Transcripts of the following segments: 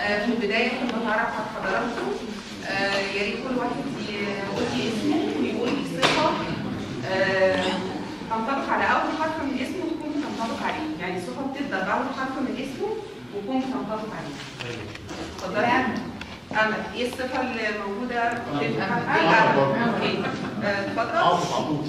آه، في البدايه كنت بتعرف على حضراتكم آه، يا ريت كل واحد يقول لي اسمه ويقول لي صفه آه، تنطبق على اول حرف من اسمه وتكون بتنطبق عليه يعني صفه بتبدا باول حرف من اسمه وتكون بتنطبق عليه اتفضلي يا أمل. امل ايه الصفه اللي موجوده في الامل اوكي آه، اتفضل عاطف عطوف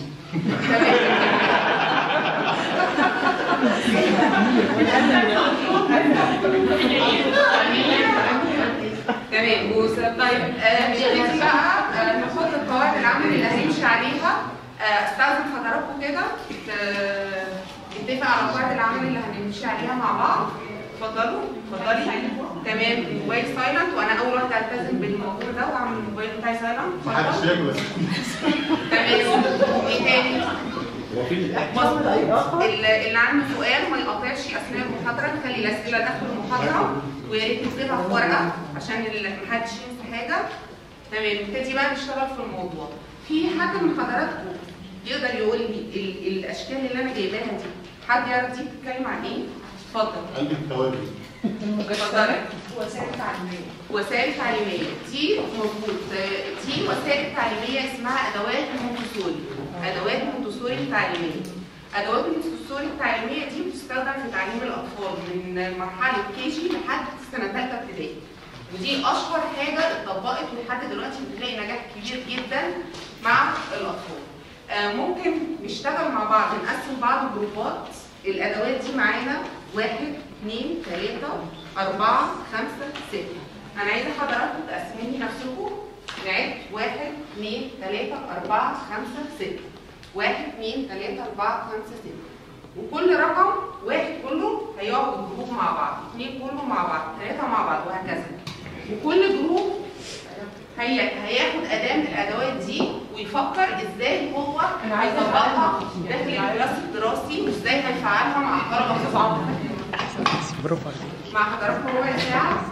تمام وس- طيب آه، نبتدي بقى آه، نحط القواعد العامة اللي هنمشي عليها آه، استاذن حضراتكم كده ت- نتفق على القواعد العامة اللي هنمشي عليها مع بعض اتفضلوا اتفضلي تمام الموبايل سايلنت وانا اول واحده التزم بالموضوع ده واعمل الموبايل بتاعي سايلنت محدش اتفضل ياكل تمام ايه تاني مظبوط ال- اللي عنده سؤال ما يقاطعش اثناء المحاضره نخلي الاسئله داخل المحاضره ويا ريت نكتبها في ورقه عشان ال- محدش ينسى حاجه تمام نبتدي بقى نشتغل في الموضوع في حد من حضراتكم يقدر يقول لي ال- الاشكال اللي انا جايباها دي حد يعرف دي بتتكلم عن ايه؟ اتفضل قلب التوابل اتفضلي وسائل تعليميه وسائل تعليميه دي مظبوط آه، دي وسائل تعليميه اسمها ادوات مونتسوري ادوات مونتسوري التعليميه ادوات مونتسوري التعليميه دي بتستخدم في تعليم الاطفال من مرحله كي جي لحد سنه ثالثه ابتدائي ودي اشهر حاجه اتطبقت لحد دلوقتي بتلاقي نجاح كبير جدا مع الاطفال آه، ممكن نشتغل مع بعض نقسم بعض جروبات الادوات دي معانا واحد اثنين ثلاثة أربعة خمسة ستة أنا عايزة حضراتكم تقسموني نفسكم نعد واحد اثنين ثلاثة أربعة خمسة ستة واحد اثنين ثلاثة أربعة خمسة ستة وكل رقم واحد كله هيقعد جروب مع بعض اثنين كله مع بعض ثلاثة مع بعض وهكذا وكل جروب هي هياخد أداة من الأدوات دي ويفكر إزاي هو هيطبقها داخل الكلاس الدراسي وإزاي هيفعلها مع الطلبة بصعوبة برافو عليك مع حضراتكم ربع ساعة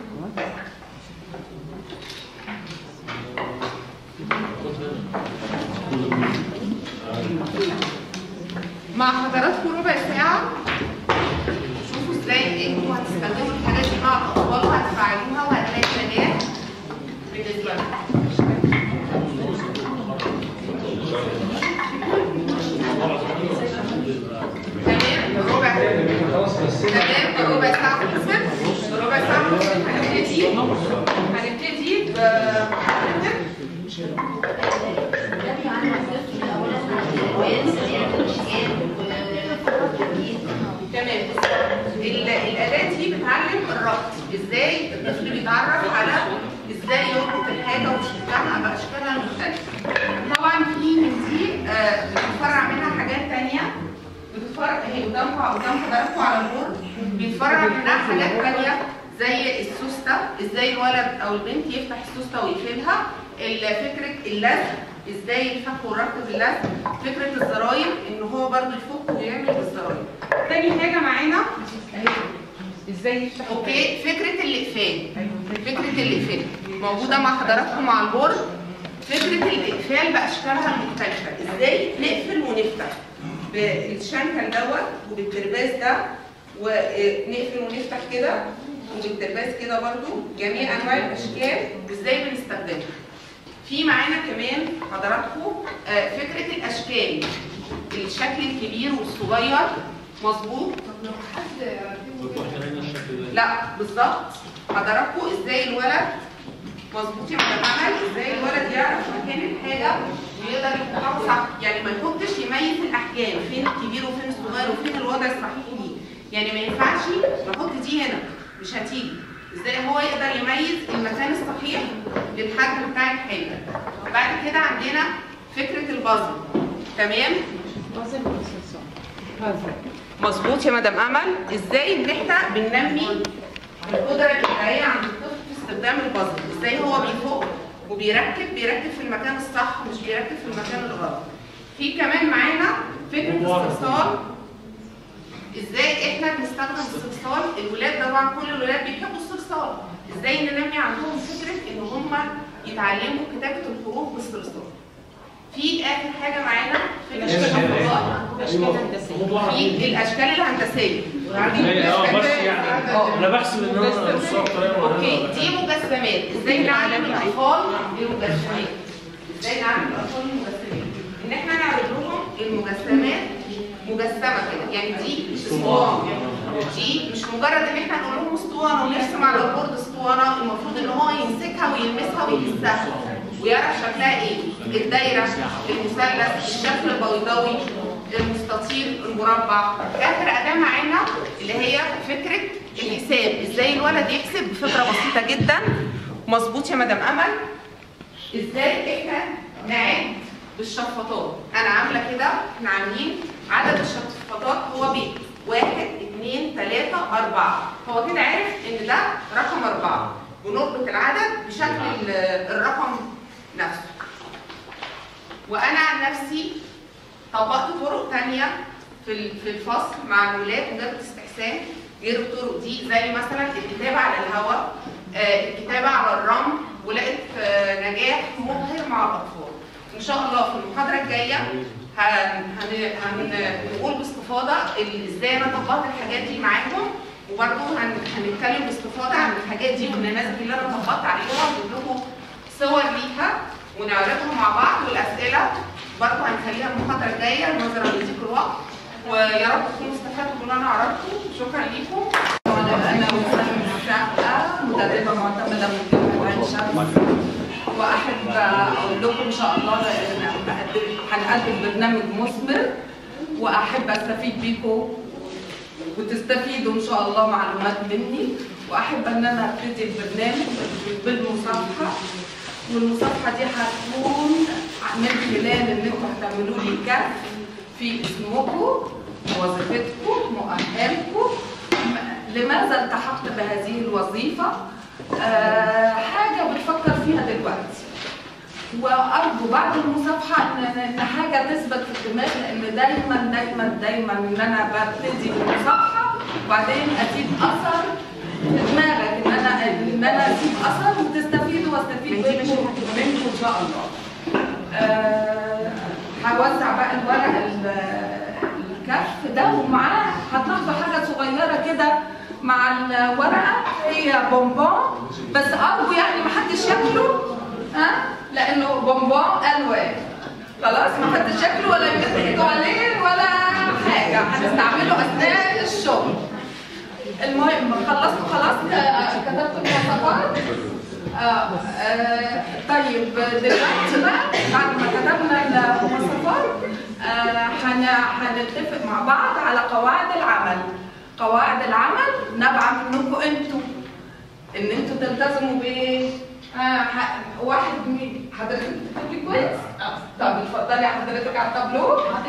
مع حضراتكم ربع ساعة شوفوا ازاي انتوا هتستخدموا الحاجات دي مع الأطفال وهتفعلوها وهتلاقي نجاح بالنسبة لكم تمام ربع تمام ربع ساعة خلصت ربع ساعة خلصت هنبتدي هنبتدي ب تمام ال- الأداة دي بتعلم الربط ازاي الطفل بيتعرف على ازاي يربط الحاجة ويشكلها بأشكالها المختلفة طبعا في من دي آه، بتتفرع منها حاجات تانية بتتفرع هي قدامكم قدام حضراتكم على البورد بيتفرع منها حاجات تانية زي السوستة ازاي الولد او البنت يفتح السوستة ويقفلها ال- فكرة اللزق ازاي الفك والربط باللزق فكرة الزراير ان هو برضه يفك ويعمل بالزراير تاني حاجة معانا ازاي يفتح اوكي فكرة الاقفال فكرة الاقفال موجودة مع حضراتكم على البورد فكرة الاقفال باشكالها المختلفة ازاي نقفل ونفتح بالشنكل دوت وبالترباس ده ونقفل ونفتح كده وبالترباس كده برضو جميع انواع الاشكال وازاي بنستخدمها في معانا كمان حضراتكم آه، فكرة الاشكال الشكل الكبير والصغير مظبوط لا بالظبط حضراتكم ازاي الولد مظبوط يا مدام عمل ازاي الولد يعرف مكان الحاجه ويقدر يحطها صح يعني ما يحطش يميز الاحجام فين الكبير وفين الصغير وفين الوضع الصحيح ليه يعني ما ينفعش نحط دي هنا مش هتيجي ازاي هو يقدر يميز المكان الصحيح للحجم بتاع الحاجه بعد كده عندنا فكره البازل تمام بازل ولا صلصال؟ بازل مظبوط يا مدام امل ازاي ان احنا بننمي القدره الابداعيه عند الطفل في استخدام البازل ازاي هو بيفوق وبيركب بيركب في المكان الصح مش بيركب في المكان الغلط في كمان معانا فكره الصلصال ازاي احنا بنستخدم الصلصال الولاد طبعا كل الولاد بيحبوا الصلصال ازاي ننمي عندهم فكره ان هم يتعلموا كتابه الحروف بالصلصال في اخر حاجه معانا فكره الحفاظات اشكال هندسيه في الاشكال الهندسيه اه بس يعني اه اه انا بحسب ان انا بوصلها بطريقه اوكي معينه دي مجسمات ازاي نعلم الاطفال المجسمات ازاي نعلم الاطفال المجسمات ان احنا نعرض لهم المجسمات مجسمه كده يعني دي مش اسطوانه دي مش مجرد ان احنا نقول لهم اسطوانه ونرسم على البورد اسطوانه المفروض ان هو يمسكها ويلمسها ويحسها ويعرف شكلها ايه الدايره المثلث الشكل البيضاوي المستطيل المربع اخر اداه معانا اللي هي فكره الحساب ازاي الولد يحسب بفكره بسيطه جدا مظبوط يا مدام امل ازاي احنا نعد بالشفاطات انا عامله كده احنا عاملين عدد الشفاطات هو بيت واحد اثنين ثلاثة أربعة هو كده عرف إن ده رقم أربعة ونربط العدد بشكل ال- الرقم نفسه وأنا عن نفسي طبقت طرق تانية في ال- في الفصل مع الولاد مجرد استحسان غير الطرق دي زي مثلا الكتابة على الهواء آه، الكتابة على الرمل ولقيت آه، نجاح مبهر مع الأطفال إن شاء الله في المحاضرة الجاية هن هن هنقول باستفاضة ال- إزاي أنا طبقت الحاجات دي معاكم وبرضه هن- هنتكلم باستفاضة عن الحاجات دي والنماذج اللي أنا طبقت عليها وأجيب لكم صور ليها ونعرضها مع بعض والأسئلة برضه هنخليها المحاضرة الجاية نظرا لضيق الوقت ويا رب تكونوا استفدتوا باللي أنا عرضته شكرا ليكم أنا مسلم الشقة مدربة معتمدة من جامعة عين شمس واحب اقول لكم ان شاء الله إن هنقدم- هنقدم برنامج مثمر واحب استفيد بيكم وتستفيدوا ان شاء الله معلومات مني واحب ان انا ابتدي البرنامج بالمصافحه والمصافحه دي هتكون من خلال ان انتوا هتعملوا لي كف في اسمكم وظيفتكم مؤهلكم م- لماذا التحقت بهذه الوظيفه آه، حاجه بتفكر فيها دلوقتي وارجو بعد المصافحه ان ان حاجه تثبت في الدماغ لان دايما دايما دايما ان انا ببتدي بالمصافحه وبعدين اسيب اثر في دماغك ان انا ان انا اسيب اثر وتستفيد واستفيد منكم منكم ان شاء الله. آه، هوزع بقى الورق ال- الكف ده ومعاه هتلاحظوا حاجه صغيره كده مع الورقه هي بونبون بس ارجو يعني ما حدش ياكله ها لانه بونبون الوان خلاص ما حدش ياكله ولا يمد ايده عليه ولا حاجه هنستعمله اثناء الشغل المهم خلصتوا خلاص ك- كتبتوا المواصفات آه آه طيب دلوقتي بقى بعد ما كتبنا المواصفات آه هن- هنتفق مع بعض على قواعد العمل قواعد العمل نابعه منكم انتوا ان انتوا تلتزموا بايه؟ آه ح- واحد مين؟ حضرتك بتكتبي كويس؟ اه طب اتفضلي حضرتك على التابلو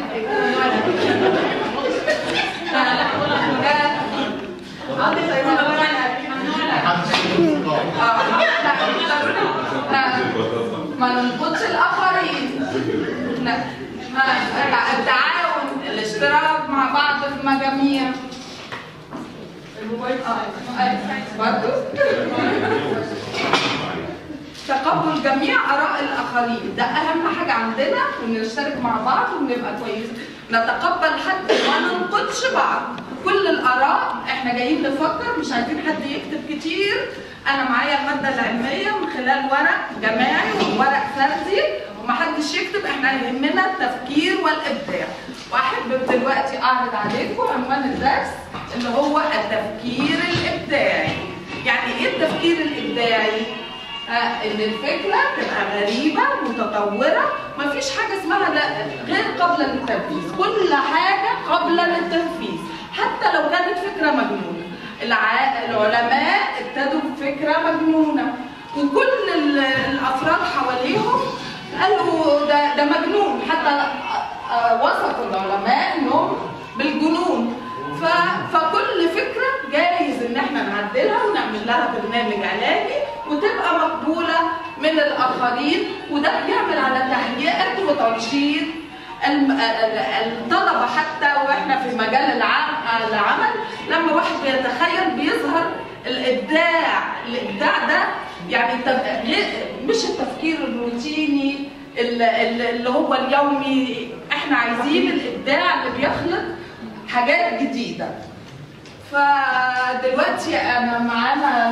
ما ننقضش الاخرين لا ها، التعاون الاشتراك مع بعض في مجاميع برضو تقبل جميع اراء الاخرين ده اهم حاجه عندنا ان نشترك مع بعض ونبقى كويسين نتقبل حد وما ننقدش بعض كل الاراء احنا جايين نفكر مش عايزين حد يكتب كتير انا معايا الماده العلميه من خلال ورق جماعي وورق فردي ومحدش يكتب احنا يهمنا التفكير والابداع واحب دلوقتي اعرض عليكم عنوان الدرس اللي هو التفكير الابداعي يعني ايه التفكير الابداعي آه، ان الفكره تبقى غريبه متطوره مفيش حاجه اسمها لا غير قبل للتنفيذ كل حاجه قبل للتنفيذ حتى لو كانت فكره مجنونه الع- العلماء ابتدوا بفكره مجنونه وكل ال- الافراد حواليهم قالوا ده ده مجنون حتى آه، آه، وصفوا العلماء انهم بالجنون ف- فكل فكره جايز ان احنا نعدلها ونعمل لها برنامج علاجي وتبقى مقبوله من الاخرين وده بيعمل على تهيئه وتنشيط الم- ال- الطلبه حتى واحنا في مجال الع- العمل لما واحد بيتخيل بيظهر الابداع الابداع ده يعني التف- غير- مش التفكير الروتيني ال- ال- اللي هو اليومي احنا عايزين الابداع اللي بيخلق حاجات جديده فدلوقتي انا معانا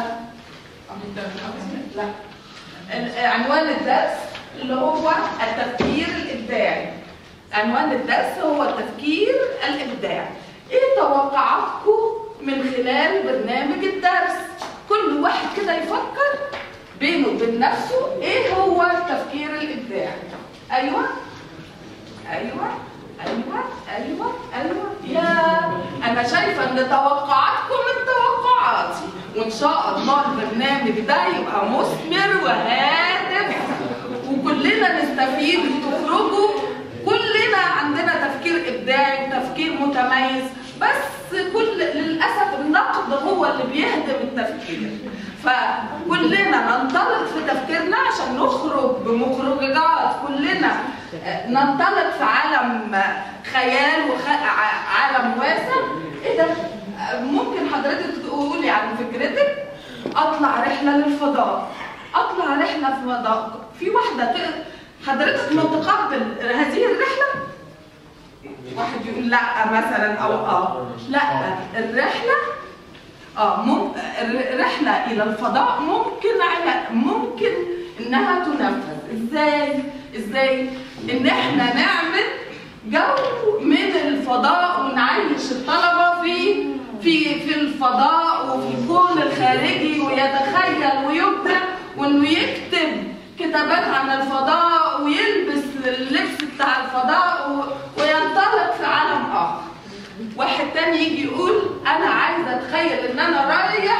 لا ال- عنوان الدرس اللي هو التفكير الابداعي عنوان الدرس هو التفكير الابداعي ايه توقعاتكم من خلال برنامج الدرس كل واحد كده يفكر بينه وبين نفسه ايه هو التفكير الابداعي ايوه ايوه ايوه ايوه ايوه يا انا شايفه ان توقعاتكم من توقعاتي وان شاء الله البرنامج ده يبقى مثمر وهادف وكلنا نستفيد وتخرجوا كلنا عندنا تفكير ابداعي وتفكير متميز بس كل للاسف النقد هو اللي بيهدم التفكير فكلنا ننطلق في تفكيرنا عشان نخرج بمخرجات كلنا آه، ننطلق في عالم آه، خيال وعالم واسع ايه ده آه، ممكن حضرتك تقولي عن فكرتك اطلع رحله للفضاء اطلع رحله في فضاء في واحده ت- حضرتك متقبل هذه الرحله واحد يقول لا مثلا او اه لا الرحله اه ممكن رحله الى الفضاء ممكن على ممكن انها تنفذ ازاي ازاي ان احنا نعمل جو من الفضاء ونعيش الطلبه في في في الفضاء وفي الكون الخارجي ويتخيل ويبدع وانه يكتب كتابات عن الفضاء ويلبس اللبس بتاع الفضاء و- وينطلق في عالم اخر واحد تاني يجي يقول انا عايز اتخيل ان انا رايح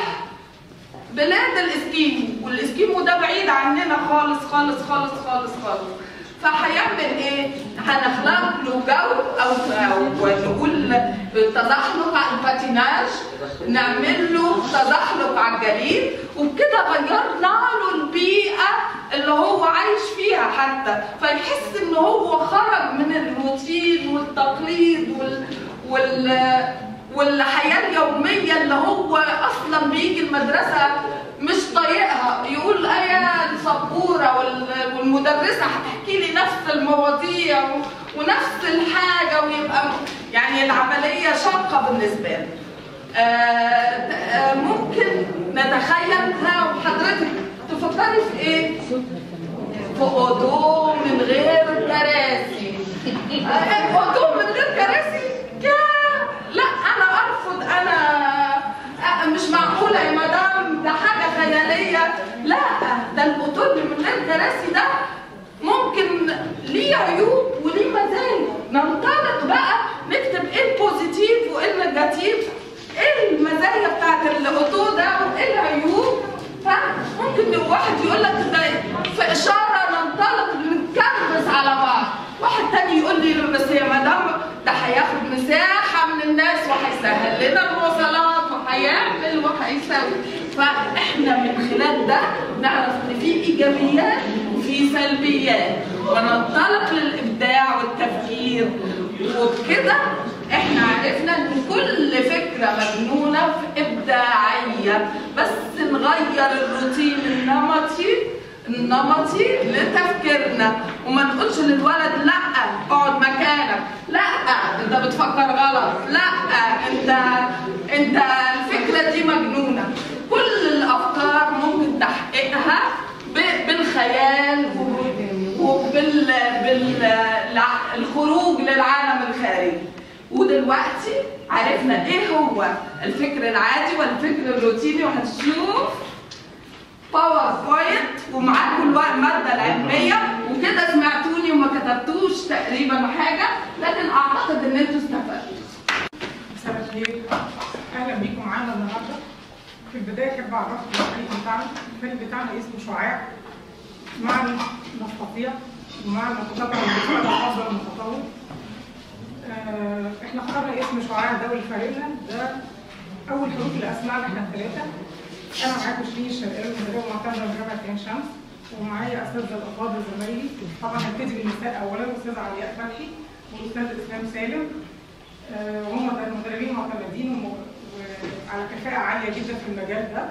بلاد الاسكيمو والاسكيمو ده بعيد عننا خالص خالص خالص خالص خالص فهيعمل ايه؟ هنخلق له جو او او نقول تزحلق على الباتيناج نعمل له تزحلق على الجليد وبكده غيرنا له البيئه اللي هو عايش فيها حتى فيحس ان هو خرج من الروتين والتقليد وال وال والحياه اليوميه اللي هو اصلا بيجي المدرسه مش طايقها يقول ايه السبوره وال- والمدرسه هتحكي لي نفس المواضيع و- ونفس الحاجه ويبقى يعني العمليه شاقه بالنسبه له. آه، آه، ممكن نتخيلها وحضرتك تفكري في ايه؟ في اوضه من غير كراسي آه، اوضه من غير كراسي يا لا انا ارفض انا آه، مش معقوله يا مدام ده حاجه خياليه لا ده الاوتيل من غير كراسي ده ممكن ليه عيوب وليه مزايا ننطلق بقى نكتب ايه البوزيتيف وايه النيجاتيف ايه المزايا بتاعت الاوتو ده وايه العيوب فممكن واحد يقول لك ده في اشاره ننطلق نكربس على بعض واحد تاني يقول لي بس يا مدام ده هياخد مساحه من الناس وهيسهل لنا المواصلات وهيعمل وهيسوي فاحنا من خلال ده نعرف ان في ايجابيات وفي سلبيات وننطلق للابداع والتفكير وبكده احنا عرفنا ان كل فكره مجنونه في ابداعيه بس نغير الروتين النمطي النمطي لتفكيرنا وما نقولش للولد لا اقعد مكانك لا انت بتفكر غلط لا انت انت الفكره دي مجنونه كل الافكار ممكن تحقيقها ب- بالخيال وبال بال الع- الخروج للعالم الخارجي ودلوقتي عرفنا ايه هو الفكر العادي والفكر الروتيني وهنشوف باوربوينت ومعاكم الو- الماده العلميه وكده سمعتوني وما كتبتوش تقريبا حاجه لكن اعتقد ان انتوا استفدتوا مساء الخير اهلا بيكم معانا النهارده في البدايه احب اعرفكم بالفريق بتاعنا الفريق بتاعنا اسمه شعاع معنى مستطيع ومعنى متطوع بالنسبه افضل متطوع آه، احنا اخترنا اسم شعاع دولي فريقنا ده اول حروف الاسماء احنا الثلاثه انا معاكم شيرين الشرقاوي مدربه معتمده من جامعه عين شمس ومعايا اساتذه الافاضل زمايلي طبعا هبتدي بالنساء اولا الاستاذ علياء فتحي والاستاذ اسلام سالم آه، وهم مدربين معتمدين وم- وعلى كفاءة عالية جدا في المجال ده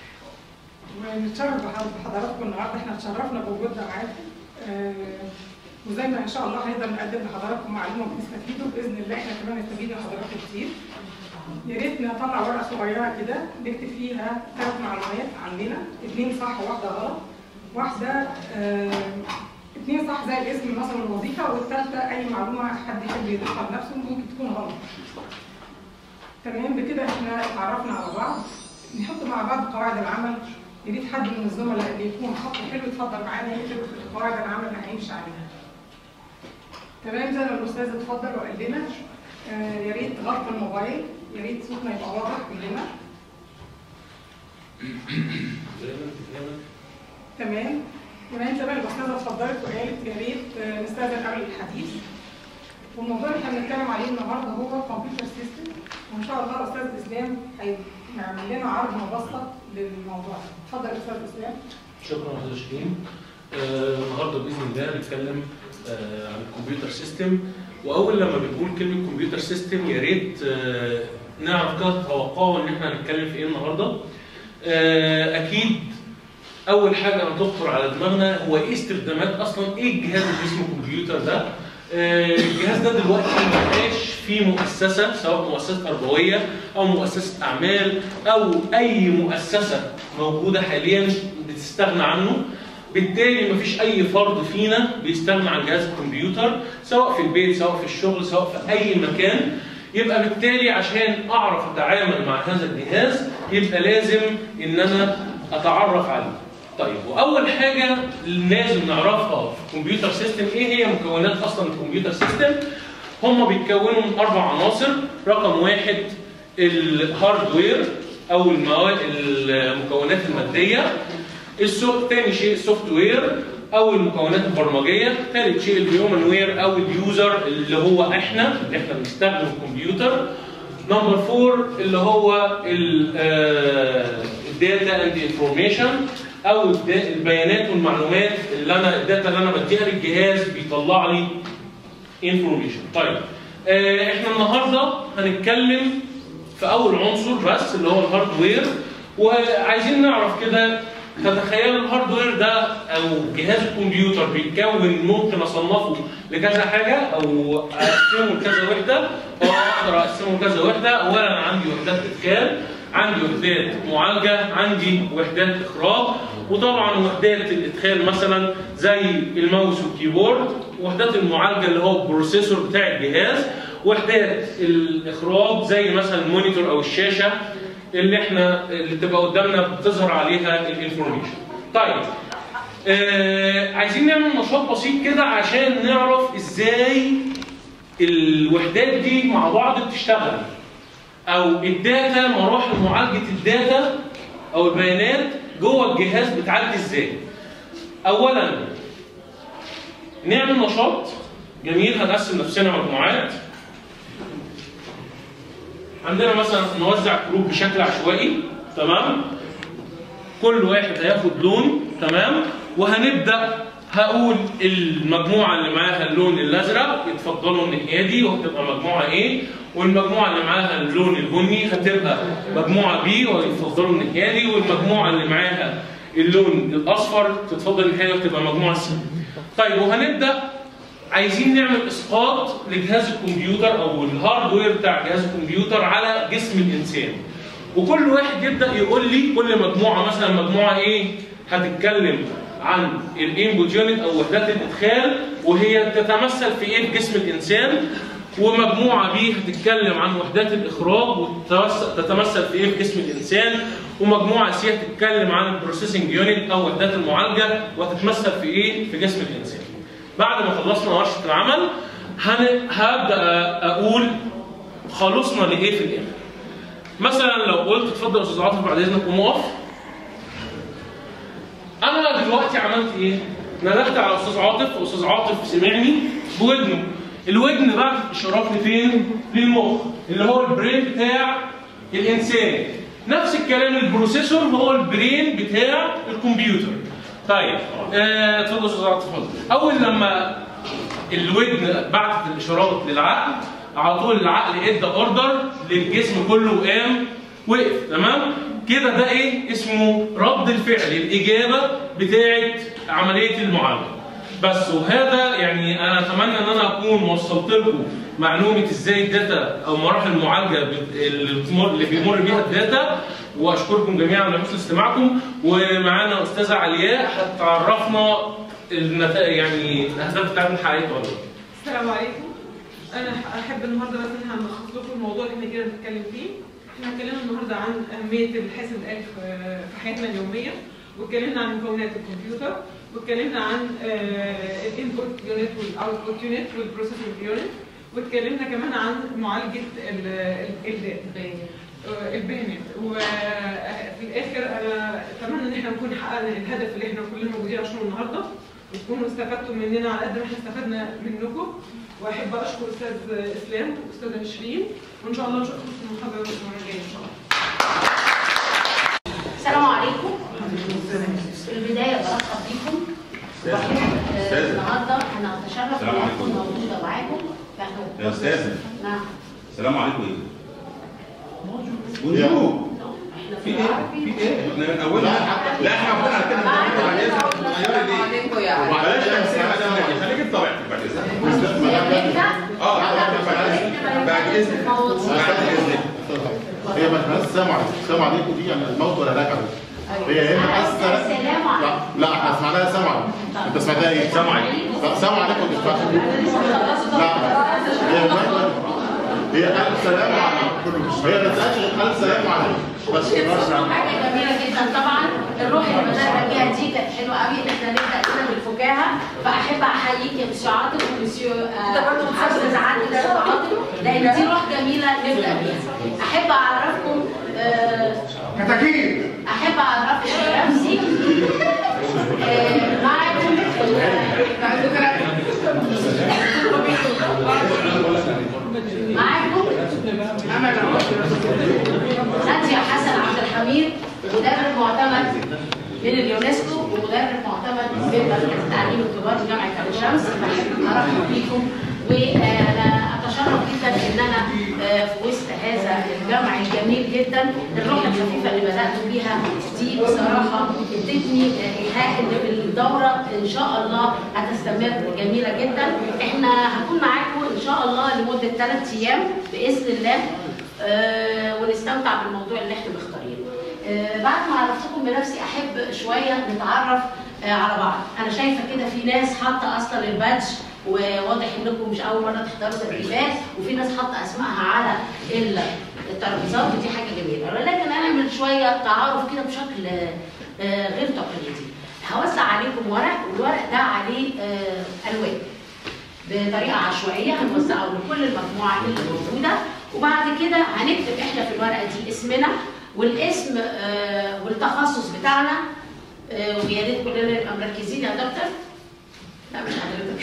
ونتشرف بح- بحضراتكم النهارده احنا اتشرفنا بوجودنا معاكم آه، وزي ما ان شاء الله هنقدر نقدم لحضراتكم معلومه بتستفيدوا باذن الله احنا كمان نستفيد من حضراتكم كتير يا ريت نطلع ورقه صغيره كده نكتب فيها ثلاث معلومات عننا اثنين صح وواحده غلط واحده آه، اثنين صح زي الاسم مثلا الوظيفه والثالثه اي معلومه حد يحب يضيفها لنفسه ممكن تكون غلط تمام بكده احنا اتعرفنا على بعض نحط مع بعض قواعد العمل يا ريت حد من الزملاء اللي يكون خط حلو يتفضل معانا يكتب قواعد العمل اللي هنمشي عليها تمام زي ما الاستاذ اتفضل وقال لنا آه، يا ريت غطوا الموبايل يا ريت صوتنا يبقى واضح كلنا تمام كمان زي ما الاستاذه اتفضلت وقالت يا ريت آه، نستاذن قبل الحديث والموضوع اللي احنا بنتكلم عليه النهارده هو كمبيوتر سيستم وان شاء الله الاستاذ اسلام هيعمل لنا عرض مبسط للموضوع ده. اتفضل يا استاذ اسلام شكرا استاذ شيرين آه، النهارده باذن الله هنتكلم آه، عن الكمبيوتر سيستم واول لما بنقول كلمه كمبيوتر سيستم يا ريت آه، نعرف كده تتوقعوا ان احنا هنتكلم في ايه النهارده آه، اكيد اول حاجه هتخطر على دماغنا هو ايه استخدامات اصلا ايه الجهاز اللي اسمه كمبيوتر ده آه، الجهاز ده دلوقتي ما بقاش في مؤسسه سواء مؤسسه تربويه او مؤسسه اعمال او اي مؤسسه موجوده حاليا بتستغنى عنه بالتالي مفيش اي فرد فينا بيستغنى عن جهاز الكمبيوتر سواء في البيت سواء في الشغل سواء في اي مكان يبقى بالتالي عشان اعرف اتعامل مع هذا الجهاز يبقى لازم ان انا اتعرف عليه طيب واول حاجه لازم نعرفها في الكمبيوتر سيستم ايه هي مكونات اصلا الكمبيوتر سيستم هم بيتكونوا من اربع عناصر رقم واحد الهاردوير او المواد المكونات الماديه السو... تاني شيء السوفت وير او المكونات البرمجيه ثالث شيء الهيومن وير او اليوزر اللي هو احنا اللي احنا بنستخدم الكمبيوتر نمبر فور اللي هو الداتا اند انفورميشن او الدا- البيانات والمعلومات اللي انا الداتا اللي انا بديها للجهاز بيطلع لي انفورميشن طيب آه، احنا النهارده هنتكلم في اول عنصر بس اللي هو الهاردوير وعايزين نعرف كده تتخيل الهاردوير ده او جهاز الكمبيوتر بيتكون ممكن اصنفه لكذا حاجه او اقسمه لكذا وحده اه اقدر اقسمه لكذا وحده اولا أنا عندي وحدات ادخال عندي وحدات معالجه عندي وحدات اخراج وطبعا وحدات الادخال مثلا زي الماوس والكيبورد وحدات المعالجه اللي هو البروسيسور بتاع الجهاز وحدات الاخراج زي مثلا المونيتور او الشاشه اللي احنا اللي تبقى قدامنا بتظهر عليها الانفورميشن. طيب آه عايزين نعمل نشاط بسيط كده عشان نعرف ازاي الوحدات دي مع بعض بتشتغل او الداتا مراحل معالجه الداتا او البيانات جوه الجهاز بتعدي ازاي. اولا نعمل نشاط جميل هنقسم نفسنا مجموعات عندنا مثلا نوزع كروب بشكل عشوائي تمام كل واحد هياخد لون تمام وهنبدا هقول المجموعه اللي معاها اللون الازرق يتفضلوا الناحيه دي وهتبقى مجموعه ايه والمجموعه اللي معاها اللون البني هتبقى مجموعه بي ويتفضلوا الناحيه دي والمجموعه اللي معاها اللون الاصفر تتفضل الناحيه دي وتبقى مجموعه سي طيب وهنبدا عايزين نعمل اسقاط لجهاز الكمبيوتر او الهاردوير بتاع جهاز الكمبيوتر على جسم الانسان وكل واحد يبدا يقول لي كل مجموعه مثلا مجموعه ايه هتتكلم عن الانبوت يونت او وحدات الادخال وهي تتمثل في ايه في جسم الانسان ومجموعه بي هتتكلم عن وحدات الاخراج وتتمثل في ايه في جسم الانسان ومجموعه سي هتتكلم عن البروسيسنج يونت او وحدات المعالجه وهتتمثل في ايه في جسم الانسان بعد ما خلصنا ورشه العمل هن... هبدا اقول خلصنا لايه في الاخر مثلا لو قلت اتفضل يا استاذ عاطف بعد اذنك قوم اقف انا دلوقتي عملت ايه ندهت على استاذ عاطف واستاذ عاطف سمعني بودنه الودن بعتت اشارات لفين للمخ اللي هو البرين بتاع الانسان نفس الكلام البروسيسور هو البرين بتاع الكمبيوتر طيب آه، اتفضل يا استاذ عاطف اتفضل اول لما الودن بعتت الاشارات للعقل على طول العقل ادى اوردر للجسم كله وقام وقف تمام كده ده ايه اسمه رد الفعل الاجابه بتاعه عمليه المعالجه بس وهذا يعني انا اتمنى ان انا اكون وصلت لكم معلومه ازاي الداتا او مراحل المعالجه بت- اللي بتمر- اللي بيمر بيها الداتا واشكركم جميعا على حسن استماعكم ومعانا استاذه علياء هتعرفنا النتائج يعني الاهداف بتاعتنا اتحققت ولا لا السلام عليكم انا احب النهارده بس ان احنا نلخص لكم الموضوع اللي احنا كده بنتكلم فيه احنا اتكلمنا النهارده عن اهميه الحاسب الالي في في حياتنا اليوميه واتكلمنا عن مكونات الكمبيوتر واتكلمنا عن الانبوت يونت والاوتبوت يونت والبروسيسنج يونت واتكلمنا كمان عن معالجه ال- ال- الداتا آه، البيانات وفي الاخر انا اتمنى ان احنا نكون حققنا الهدف اللي احنا كلنا موجودين عشانه النهارده وتكونوا استفدتوا مننا على قد ما احنا استفدنا منكم واحب اشكر استاذ اسلام واستاذه نشرين وان شاء الله نشوفكم في المحاضره الاسبوع الجاي ان شاء الله السلام عليكم في البداية برحب بكم آه، النهارده انا اتشرف ان اكون موجودة معاكم فإحنا- يا أستاذة. نعم السلام عليكم ايه؟ بونجور احنا في في ايه؟ العربي في ايه؟ احنا من اولها لا احنا عملنا على كده بنتكلم على اذنك بتغيري ليه؟ عليكم يا علي بلاش تمثيل مدام نادية خليكي بطبيعتك بعد اذنك نبدأ اه بعد اذنك بعد اذنك بعد اذنك هي ما اسمهاش السلام عليكم السلام عليكم دي يعني الموت ولا لا عليكم هي هي حاسه السلام لا عليكم لا احنا سمعناها سلام عليكم انت سمعتها ايه؟ سلام عليكم لا سلام عليكم دي بتاعت لا هي ما- هي قالت سلام عليكم هي ما تسالش غير قالت سلام عليكم بس حاجة جميلة جدا طبعا الروح اللي بدأنا بيها دي كانت حلوة قوي ان احنا نبدأ كده بالفكاهة فأحب أحييك يا مسيو عاطف ومسيو آه، حافظ عادل أستاذ عاطف لأن دي روح جميلة نبدأ بيها أحب أعرفكم آه، أحب أعرفكم بنفسي آه، معكم معكم نادية حسن عبد الحميد مدرب معتمد من اليونسكو ومدرب معتمد من مركز التعليم الكبار جامعة عين شمس بحب ارحب بيكم وانا اتشرف جدا ان انا آه، في وسط هذا الجمع الجميل جدا الروح الخفيفه اللي بدات بيها دي بصراحه ادتني آه، ايحاء ان الدوره ان شاء الله هتستمر جميله جدا احنا هنكون معاكم ان شاء الله لمده ثلاث ايام باذن الله آه، ونستمتع بالموضوع اللي احنا مختارينه. آه، بعد ما عرفتكم بنفسي احب شويه نتعرف آه، على بعض، انا شايفه كده في ناس حاطه اصلا البادج وواضح انكم مش اول مره تحضروا تدريبات وفي ناس حاطه اسمائها على ال- الترابيزات ودي حاجه جميله، ولكن انا اعمل شويه تعارف كده بشكل آه، غير تقليدي. هوزع عليكم ورق والورق ده عليه آه، الوان. بطريقه عشوائيه هنوزعه لكل المجموعه اللي موجوده وبعد كده هنكتب احنا في الورقه دي اسمنا والاسم آه، والتخصص بتاعنا آه، ويا ريت كلنا نبقى مركزين يا دكتور لا مش حضرتك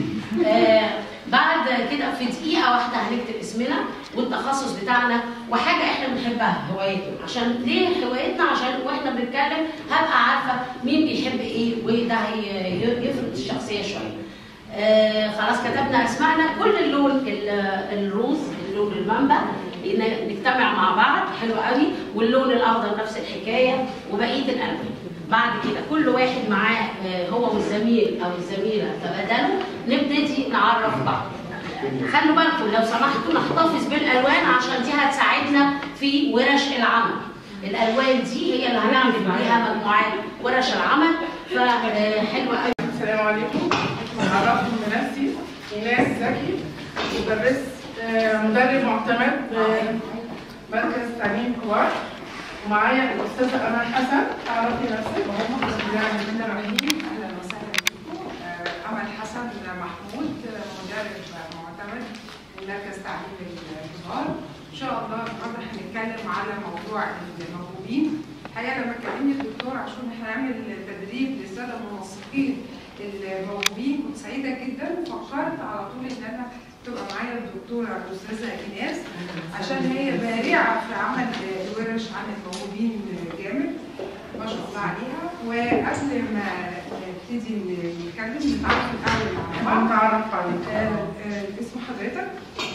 آه، بعد كده في دقيقه واحده هنكتب اسمنا والتخصص بتاعنا وحاجه احنا بنحبها هوايتنا عشان ليه هوايتنا عشان واحنا بنتكلم هبقى عارفه مين بيحب ايه وده هي- يفرض الشخصيه شويه آه خلاص كتبنا اسمائنا كل اللون ال- الروز اللون المنبع ن- نجتمع مع بعض حلو قوي واللون الاخضر نفس الحكايه وبقيه الالوان بعد كده كل واحد معاه آه، هو والزميل او الزميله تبادلوا نبتدي نعرف بعض خلوا بالكم لو سمحتوا نحتفظ بالالوان عشان دي هتساعدنا في ورش العمل الالوان دي هي اللي هنعمل بيها مجموعات ورش العمل فحلوه قوي السلام عليكم أعرفكم بنفسي إيناس زكي مدرس آه، مدرب معتمد آه، مركز تعليم كبار ومعايا الأستاذة أمل حسن أعرفي نفسك بسم الله الرحمن الرحيم اهلا وسهلا بكم آه، امل حسن محمود آه، مدرب معتمد من مركز تعليم الكبار ان شاء الله النهارده هنتكلم على موضوع الموهوبين الحقيقه لما كلمني الدكتور عشان هنعمل تدريب للساده المنسقين الموهوبين كنت سعيده جدا فكرت على طول ان انا تبقى معايا الدكتوره الاستاذه ايناس عشان هي بارعه في عمل الورش عن الموهوبين جامد ما شاء الله عليها وقبل ما نبتدي نتكلم نتعرف الاول مع بعض نتعرف عليك آه، آه، اسم حضرتك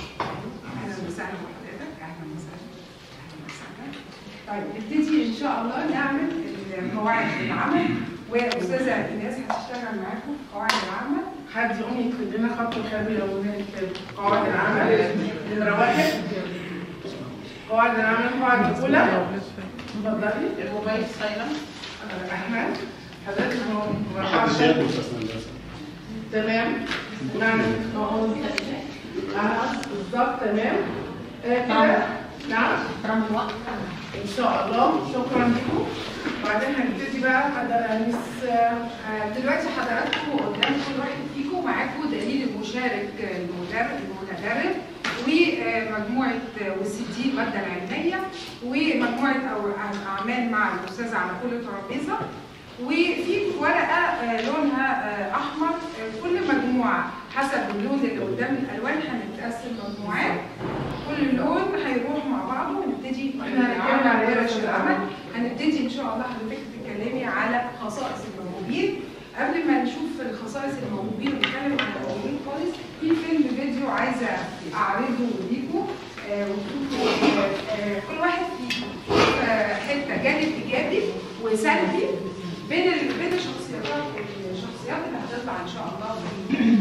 اهلا وسهلا بحضرتك اهلا وسهلا اهلا وسهلا طيب نبتدي ان شاء الله نعمل قواعد العمل واستاذه ايناس هتشتغل معاكم في قواعد العامه حد يقوم يكتب لنا خط الخير يوميا كده قواعد العمل نمرة واحد قواعد العمل القاعدة الأولى اتفضلي الموبايل سايلنت أحمد حضرتك هو محدش ياكل في أثناء الدرس. تمام نعم نقول أنا بالظبط تمام آه، كده نعم إن شاء الله شكرا لكم بعدين هنبتدي بقى حضر مس آه، دلوقتي حضراتكم قدام كل واحد فيكم معاكم دليل المشارك المدرب المتدرب ومجموعه والسي دي الماده العلميه ومجموعه أو- اعمال مع الاستاذ على كل ترابيزه وفي ورقه آه، لونها آه، احمر آه، كل مجموعه حسب اللون اللي قدام الالوان هنتقسم مجموعات كل لون هيروح مع بعضه ونبتدي إحنا هنتكلم على إيه؟ ورش العمل هنبتدي ان شاء الله حضرتك تتكلمي على خصائص الموهوبين قبل ما نشوف الخصائص الموهوبين ونتكلم عن الموهوبين خالص في فيلم فيديو عايزه اعرضه ليكم آه، وتشوفوا آه، آه، كل واحد فيكم يشوف، آه، حته جانب ايجابي وسلبي بين ال- بين الشخصيات الشخصيات اللي هتطلع ان شاء الله في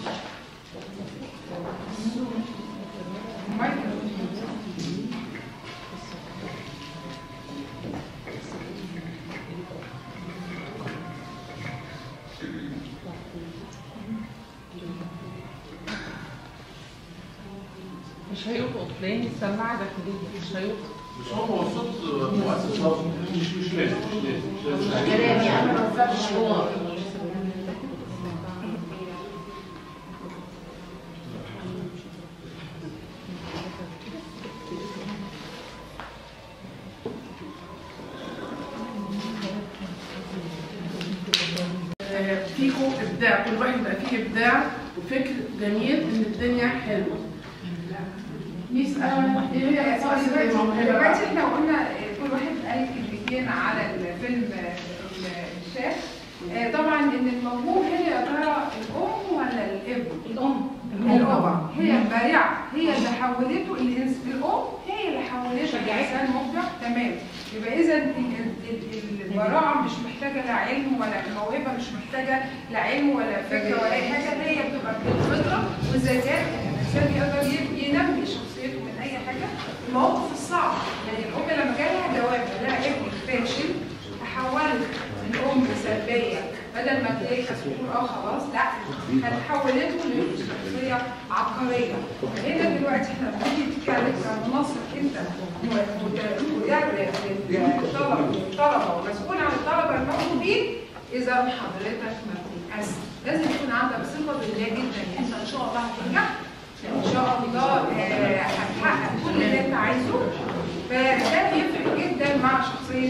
مش هيلقط لان السماعه داخليه مش هيلقط مش هو الصوت مؤثر صوت مش مش لازم مش لازم مش لازم كلام يعني ما نفعش حوار آه، فيكم ابداع كل واحد يبقى فيه ابداع وفكر جميل ان الدنيا حلوه ميس امل ايه هي خصائص دلوقتي الموهبه دلوقتي بقى؟ احنا قلنا كل واحد قال كلمتين على الفيلم الشاف آه، طبعا ان الموهوب هي يا ترى الام ولا الاب؟ الام الام هي البارعه هي اللي حولته الإنس- الام هي اللي حولته الانسان مبدع تمام يبقى اذا ال- ال- ال- البراعه مش محتاجه لا علم ولا الموهبه مش محتاجه لا علم ولا فكره ولا اي حاجه هي بتبقى بالفطره والذكاء الانسان يقدر ي- ينمي شخصيته من اي حاجه المواقف الصعبه يعني الام لما جالها جواب لها ابنك فاشل تحولت الام سلبيه بدل ما تلاقي تقول اه خلاص لا هتحولته لشخصيه عبقريه هنا دلوقتي احنا بنيجي نتكلم كمنصب انت مدرب للطلبه الطلبه ومسؤول عن الطلبه الموجودين اذا حضرتك ما بتيأس لازم يكون عندك ثقه بالله جدا ان انت ان شاء الله هتنجح ان شاء الله آه، هتحقق كل اللي انت عايزه فده بيفرق جدا مع شخصيه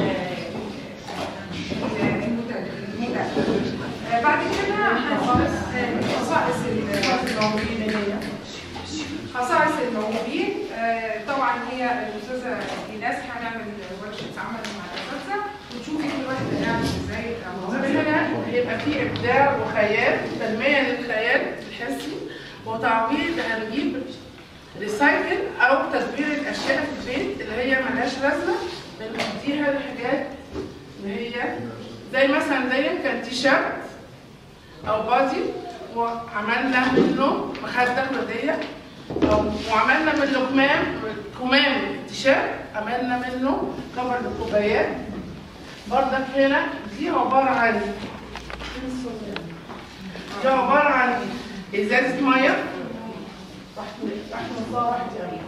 آه، المدرب آه، بعد كده هنخلص آه، خصائص الموهوبين هي خصائص الموهوبين آه، طبعا هي الاستاذه ايناس هنعمل ورشه عمل مع الاساتذه وتشوفي كل واحد هيعمل ازاي المهم هنا هيبقى فيه ابداع وخيال تنميه للخيال الحسي وتعويض هنجيب ريسايكل او تدبير الاشياء في البيت اللي هي ملهاش لازمه بنديها لحاجات اللي هي زي مثلا دي كان تي شيرت او بادي وعملنا منه مخده هديه أو- وعملنا منه كمام كمام التيشيرت عملنا منه كفر للكوبايات برضك هنا دي عباره عن دي عباره عن ازازه ميه راحت راحت نصها راحت يعني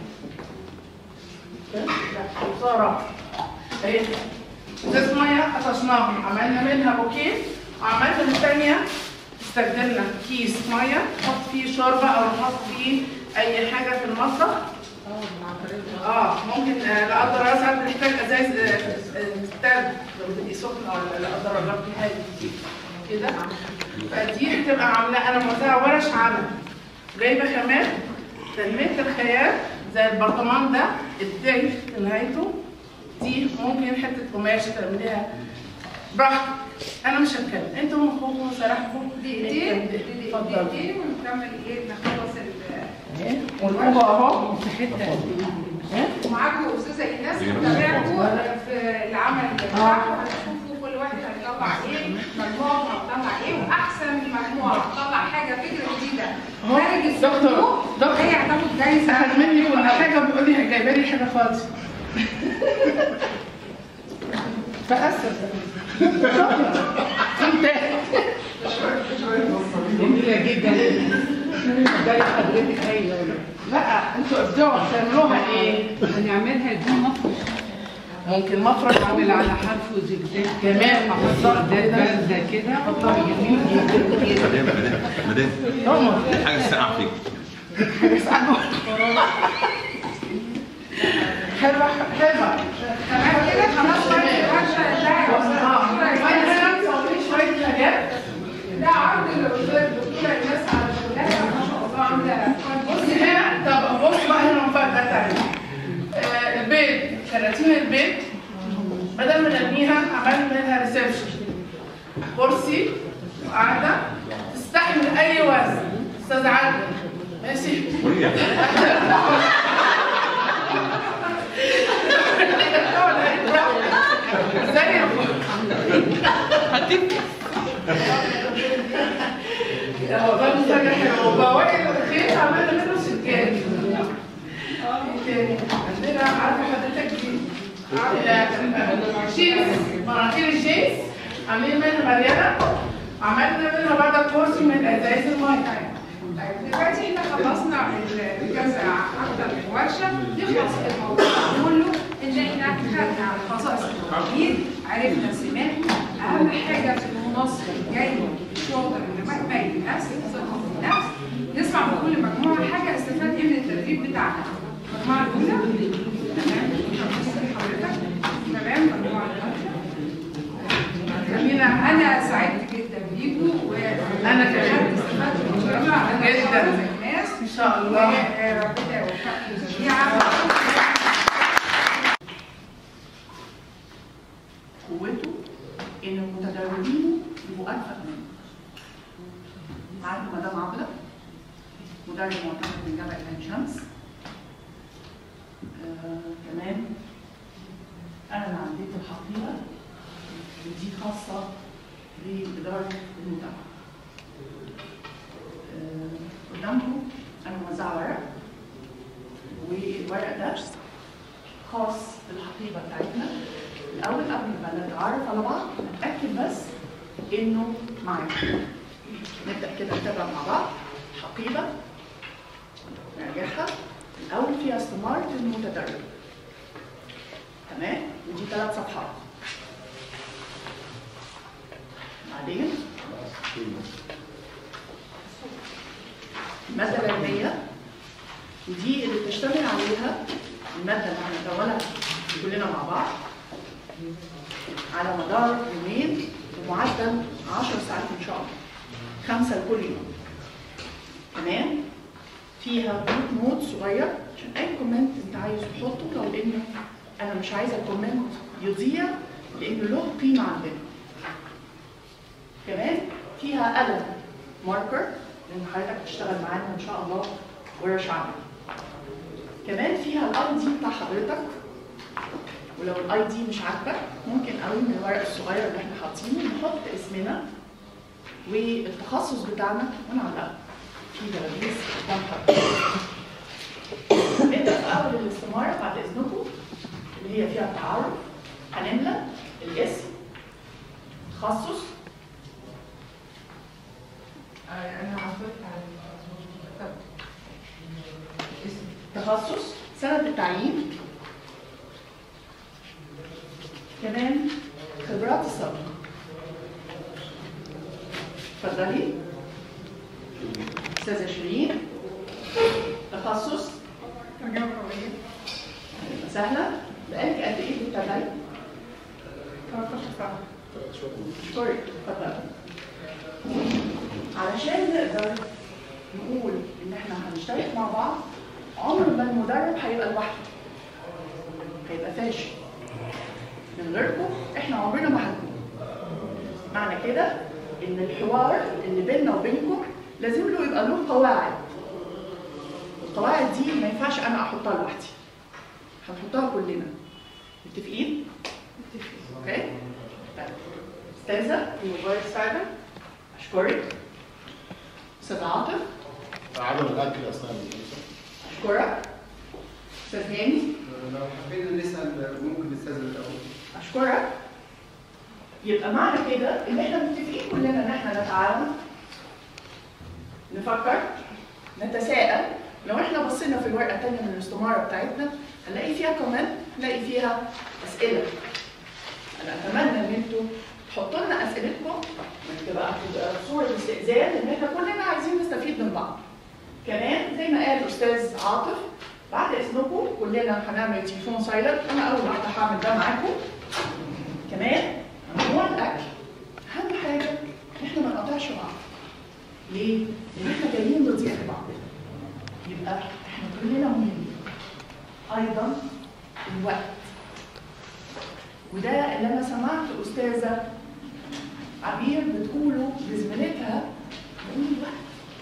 لا نصها راحت اهي ازازه ميه قطشناها عملنا منها بوكيه وعملنا الثانيه استخدمنا كيس ميه نحط فيه شوربه او نحط فيه اي حاجه في المطبخ اه ممكن آه، لا قدر الله ساعات بنحتاج ازايز آه، آه، تلج لو بدي سخنه ولا لا قدر الله في حاجه كده فدي هتبقى عامله انا موزعه ورش عمل جايبه خامات تنميه الخيال زي البرطمان ده الداي في نهايته دي ممكن حته قماش تعمليها براحتك انا مش هتكلم انتوا مخكم وسرحكم دقيقتين اتفضل دقيقتين ونكمل ايه نخلص ال والكوبا اهو ومعاكم استاذه ايناس هتابعكم في العمل بتاعكم هتشوفوا كل واحد هيطلع هتطلع ايه مجموعه هتطلع ايه واحسن مجموعه هتطلع حاجه فكره جديده اهو خارج دكتور الصندوق دكتور هي هتاخد جايزه احد مني كل حاجه بيقول لي جايبه لي حاجه خالص فاسف انت جميلة جدا زي حضرتك ايوه لا انتوا ابدعوا تعملوها ايه؟ هنعملها دي مفرش ممكن مفرش نعمل على حرف وزجزاج كمان بالظبط بارده كده والله جميل جدا مدام مدام مدام حاجه الساعه فيك حلوه حلوه تمام كده خلاص وقت الورشه انتهى شويه حاجات ده عرض للدكتوره الناس على شغلها ما شاء الله عامله بص هنا طب بص بقى هنا مفاجأة تانية آه البيت كراتين البيت بدل ما نرميها عملنا منها ريسبشن كرسي وقاعدة تستحمل أي وزن أستاذ عادل ماشي زي هو ده حاجة حلوة وبواقي الخيط عملنا منه سكات تاني عندنا عارفة حضرتك دي جينز مناطيل الجينز عاملين منها مريانة عملنا منها بعد كرسي من ازايز المية طيب دلوقتي احنا خلصنا ال- كذا اكتر من ورشه نخلص الموضوع كله ان احنا خدنا عن خصائص الموجودين عرفنا سماتهم اهم حاجه في المنصف الجاي الشاطر اللي ما باين نفس ثقه في النفس نسمع من كل مجموعه حاجه استفاد ايه من التدريب بتاعنا المجموعه الاولى تمام حضرتك تمام المجموعه الاولى جميلة أنا سعدت جدا بيكم وأنا كمان استفدت من المجموعة أنا جداً. شاطرة الناس إن شاء الله. وربنا يوفقكم جميعا قوته ان المتدربين يبقوا انفق منه. معاكم مدام عبله مدرب معتمد من جامعه عين شمس. آه كمان انا اللي عديت الحقيبه ودي خاصه باداره المتابعه. آه قدامكم انا موزعه ورق والورق ده خاص بالحقيبه بتاعتنا الاول قبل ما نتعرف على بعض نتاكد بس انه معانا نبدا كده نتابع مع بعض حقيبه نرجعها الاول فيها استمارة المتدرب تمام ودي ثلاث صفحات بعدين الماده العلميه ودي اللي بتشتغل عليها الماده اللي هنتناولها كلنا مع بعض على مدار يومين بمعدل 10 ساعات ان شاء الله خمسه لكل يوم تمام فيها نوت صغير عشان اي كومنت انت عايز تحطه لو انه انا مش عايزه الكومنت يضيع لانه له قيمه عندنا كمان فيها قلم ماركر لان حضرتك تشتغل معانا ان شاء الله ورش عمل كمان فيها الاي دي بتاع حضرتك ولو الاي دي مش عاجبك ممكن قوي من الورق الصغير اللي احنا حاطينه نحط اسمنا والتخصص بتاعنا ونعلقه في دبابيس قدام حضرتك نبدا في اول الاستماره بعد اذنكم اللي هي فيها التعارف هنملى الاسم تخصص أنا عفوت على طب تخصص سنة التعيين كمان خبرات السابقة اتفضلي أستاذة شيرين تخصص ترجمة قوية سهلة بقالك قد إيه بتتابعي؟ 13 سنة اشكرك اتفضلي علشان نقدر نقول ان احنا هنشترك مع بعض عمر ما المدرب هيبقى لوحده هيبقى فاشل من غيركم احنا عمرنا ما هنكون معنى كده ان الحوار اللي بيننا وبينكم لازم له يبقى له قواعد القواعد دي ما ينفعش انا احطها لوحدي هنحطها كلنا متفقين؟ اوكي؟ طيب استاذه الموبايل ساعده اشكرك استاذ عاطف عدم الاكل اثناء الجلسه اشكرك استاذ هاني لو حبينا نسال ممكن نستاذن الاول اشكرك يبقى معنى كده ان احنا متفقين كلنا ان احنا نتعاون نفكر نتساءل لو احنا بصينا في الورقه الثانيه من الاستماره بتاعتنا هنلاقي فيها كمان هنلاقي فيها اسئله انا اتمنى ان انتوا تحطوا لنا اسئلتكم تبقى تبقى صوره استئذان ان احنا كلنا عايزين نستفيد من بعض كمان زي ما قال الاستاذ عاطف بعد اذنكم كلنا هنعمل تليفون سايلنت انا اول واحده هعمل ده معاكم كمان موضوع الاكل اهم حاجه ان احنا ما نقطعش بعض ليه؟ لان احنا جايين نضيع لبعض يبقى احنا كلنا مهمين ايضا الوقت وده اللي انا سمعت استاذه عبير بتقوله لزميلتها بتقول الوقت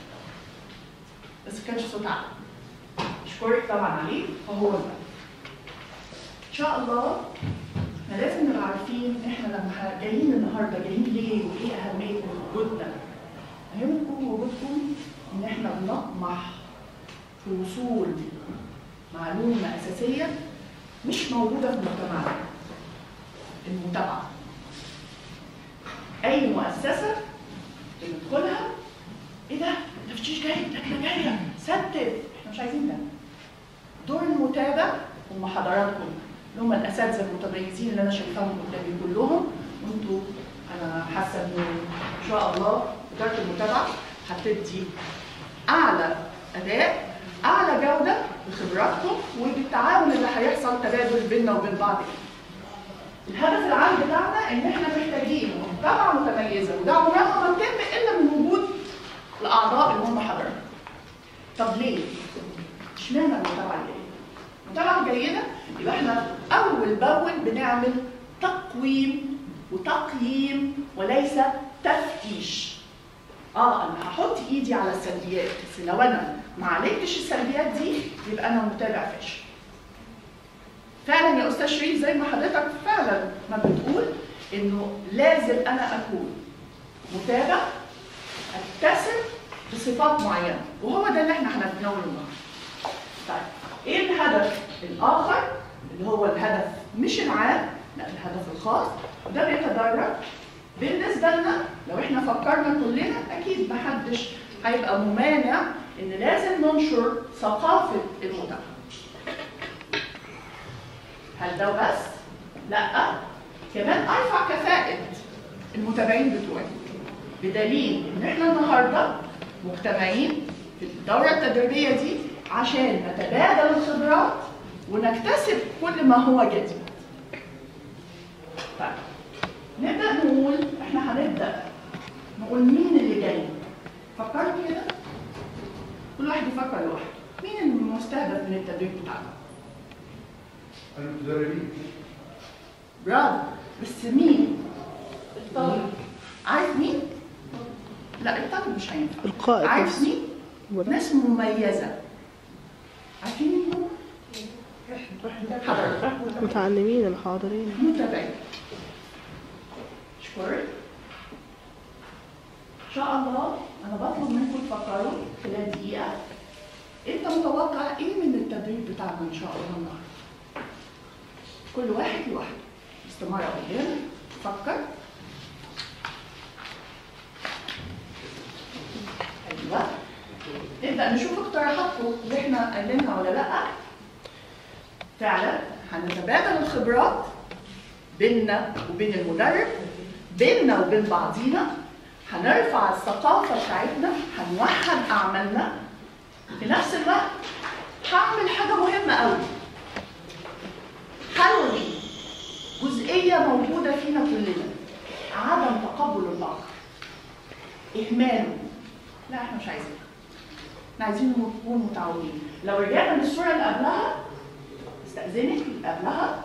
بس ما كانش صوت عالي اشكرك طبعا عليه فهو الوقت ان شاء الله احنا لازم نبقى عارفين احنا لما جايين النهارده جايين ليه وايه اهميه وجودنا اهمكم وجودكم ان احنا بنطمح في وصول معلومه اساسيه مش موجوده في مجتمعنا المتابعه اي مؤسسه بندخلها ايه ده؟ تفتيش جاي احنا جايه ستت احنا مش عايزين ده دور المتابع هم حضراتكم اللي هم الاساتذه المتميزين اللي انا شايفاهم قدامي كلهم وانتوا انا حاسه ان ان شاء الله اداره المتابعه هتدي اعلى اداء اعلى جوده بخبراتكم وبالتعاون اللي هيحصل تبادل بيننا وبين بعض الهدف العام بتاعنا ان احنا محتاجين متابعه متميزه وده عمرها ما تتم الا من وجود الاعضاء اللي هم حضراتكم طب ليه؟ اشمعنى المتابعه الجيده؟ المتابعه الجيده يبقى احنا اول باول بنعمل تقويم وتقييم وليس تفتيش اه انا هحط ايدي على السلبيات بس لو انا ما عالجتش السلبيات دي يبقى انا متابع فاشل فعلا يا استاذ شريف زي ما حضرتك فعلا ما بتقول انه لازم انا اكون متابع اكتسب بصفات معينه وهو ده اللي احنا هنتناوله النهارده. طيب ايه الهدف الاخر اللي هو الهدف مش العام لا الهدف الخاص وده بيتدرج بالنسبه لنا لو احنا فكرنا كلنا اكيد محدش هيبقى ممانع ان لازم ننشر ثقافه المتابعه. هل ده بس؟ لا كمان ارفع كفاءه المتابعين بتوعي بدليل ان احنا النهارده مجتمعين في الدوره التدريبيه دي عشان نتبادل الخبرات ونكتسب كل ما هو جديد. طيب نبدا نقول احنا هنبدا نقول مين اللي جاي؟ فكرت كده؟ كل واحد يفكر لوحده. مين المستهدف من التدريب بتاعنا؟ المتدربين برافو بس مين؟ الطالب عارف مين؟ لا الطالب مش هينفع القائد عارف نفسه. مين؟ ناس مميزة عارفين مين هم؟ حضرتك متعلمين الحاضرين متابعين اشكرك ان شاء الله انا بطلب منكم تفكروا خلال دقيقة انت متوقع ايه من التدريب بتاعنا ان شاء الله النهارده؟ كل واحد لوحده استمارة قدامك فكر ايوه نبدا نشوف اقتراحاتكم اللي احنا قايلينها ولا لا فعلا هنتبادل الخبرات بيننا وبين المدرب بيننا وبين بعضينا هنرفع الثقافة بتاعتنا هنوحد أعمالنا في نفس الوقت هعمل حاجة مهمة قوي هلغي جزئية موجودة فينا كلنا عدم تقبل الآخر إهماله لا احنا مش عايزين احنا عايزين نكون متعاونين لو رجعنا للصورة اللي قبلها استأذنك اللي قبلها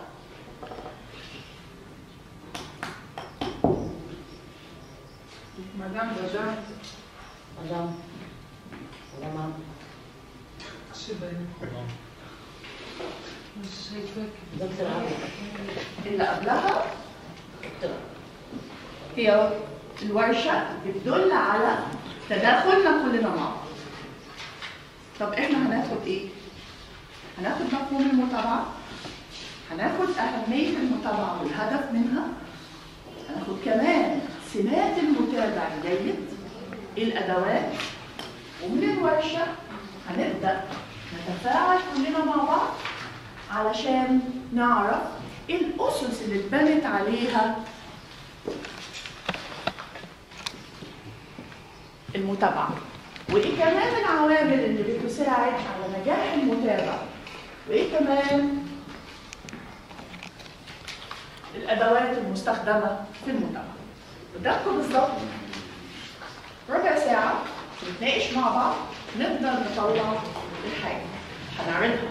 مدام رجاء مدام مدام مش شايفاك دكتور عبد اللي قبلها هي الورشه بتدل على تداخلنا كلنا مع بعض طب احنا هناخد ايه هناخد مفهوم المتابعه هناخد اهميه المتابعه والهدف منها هناخد كمان سمات المتابع الجيد الادوات ومن الورشه هنبدا نتفاعل كلنا مع بعض علشان نعرف ايه الاسس اللي اتبنت عليها المتابعه وايه كمان العوامل اللي بتساعد على نجاح المتابع وايه كمان الادوات المستخدمه في المتابعه قدامكم بالظبط ربع ساعه نتناقش مع بعض نقدر نطلع الحاجه هنعملها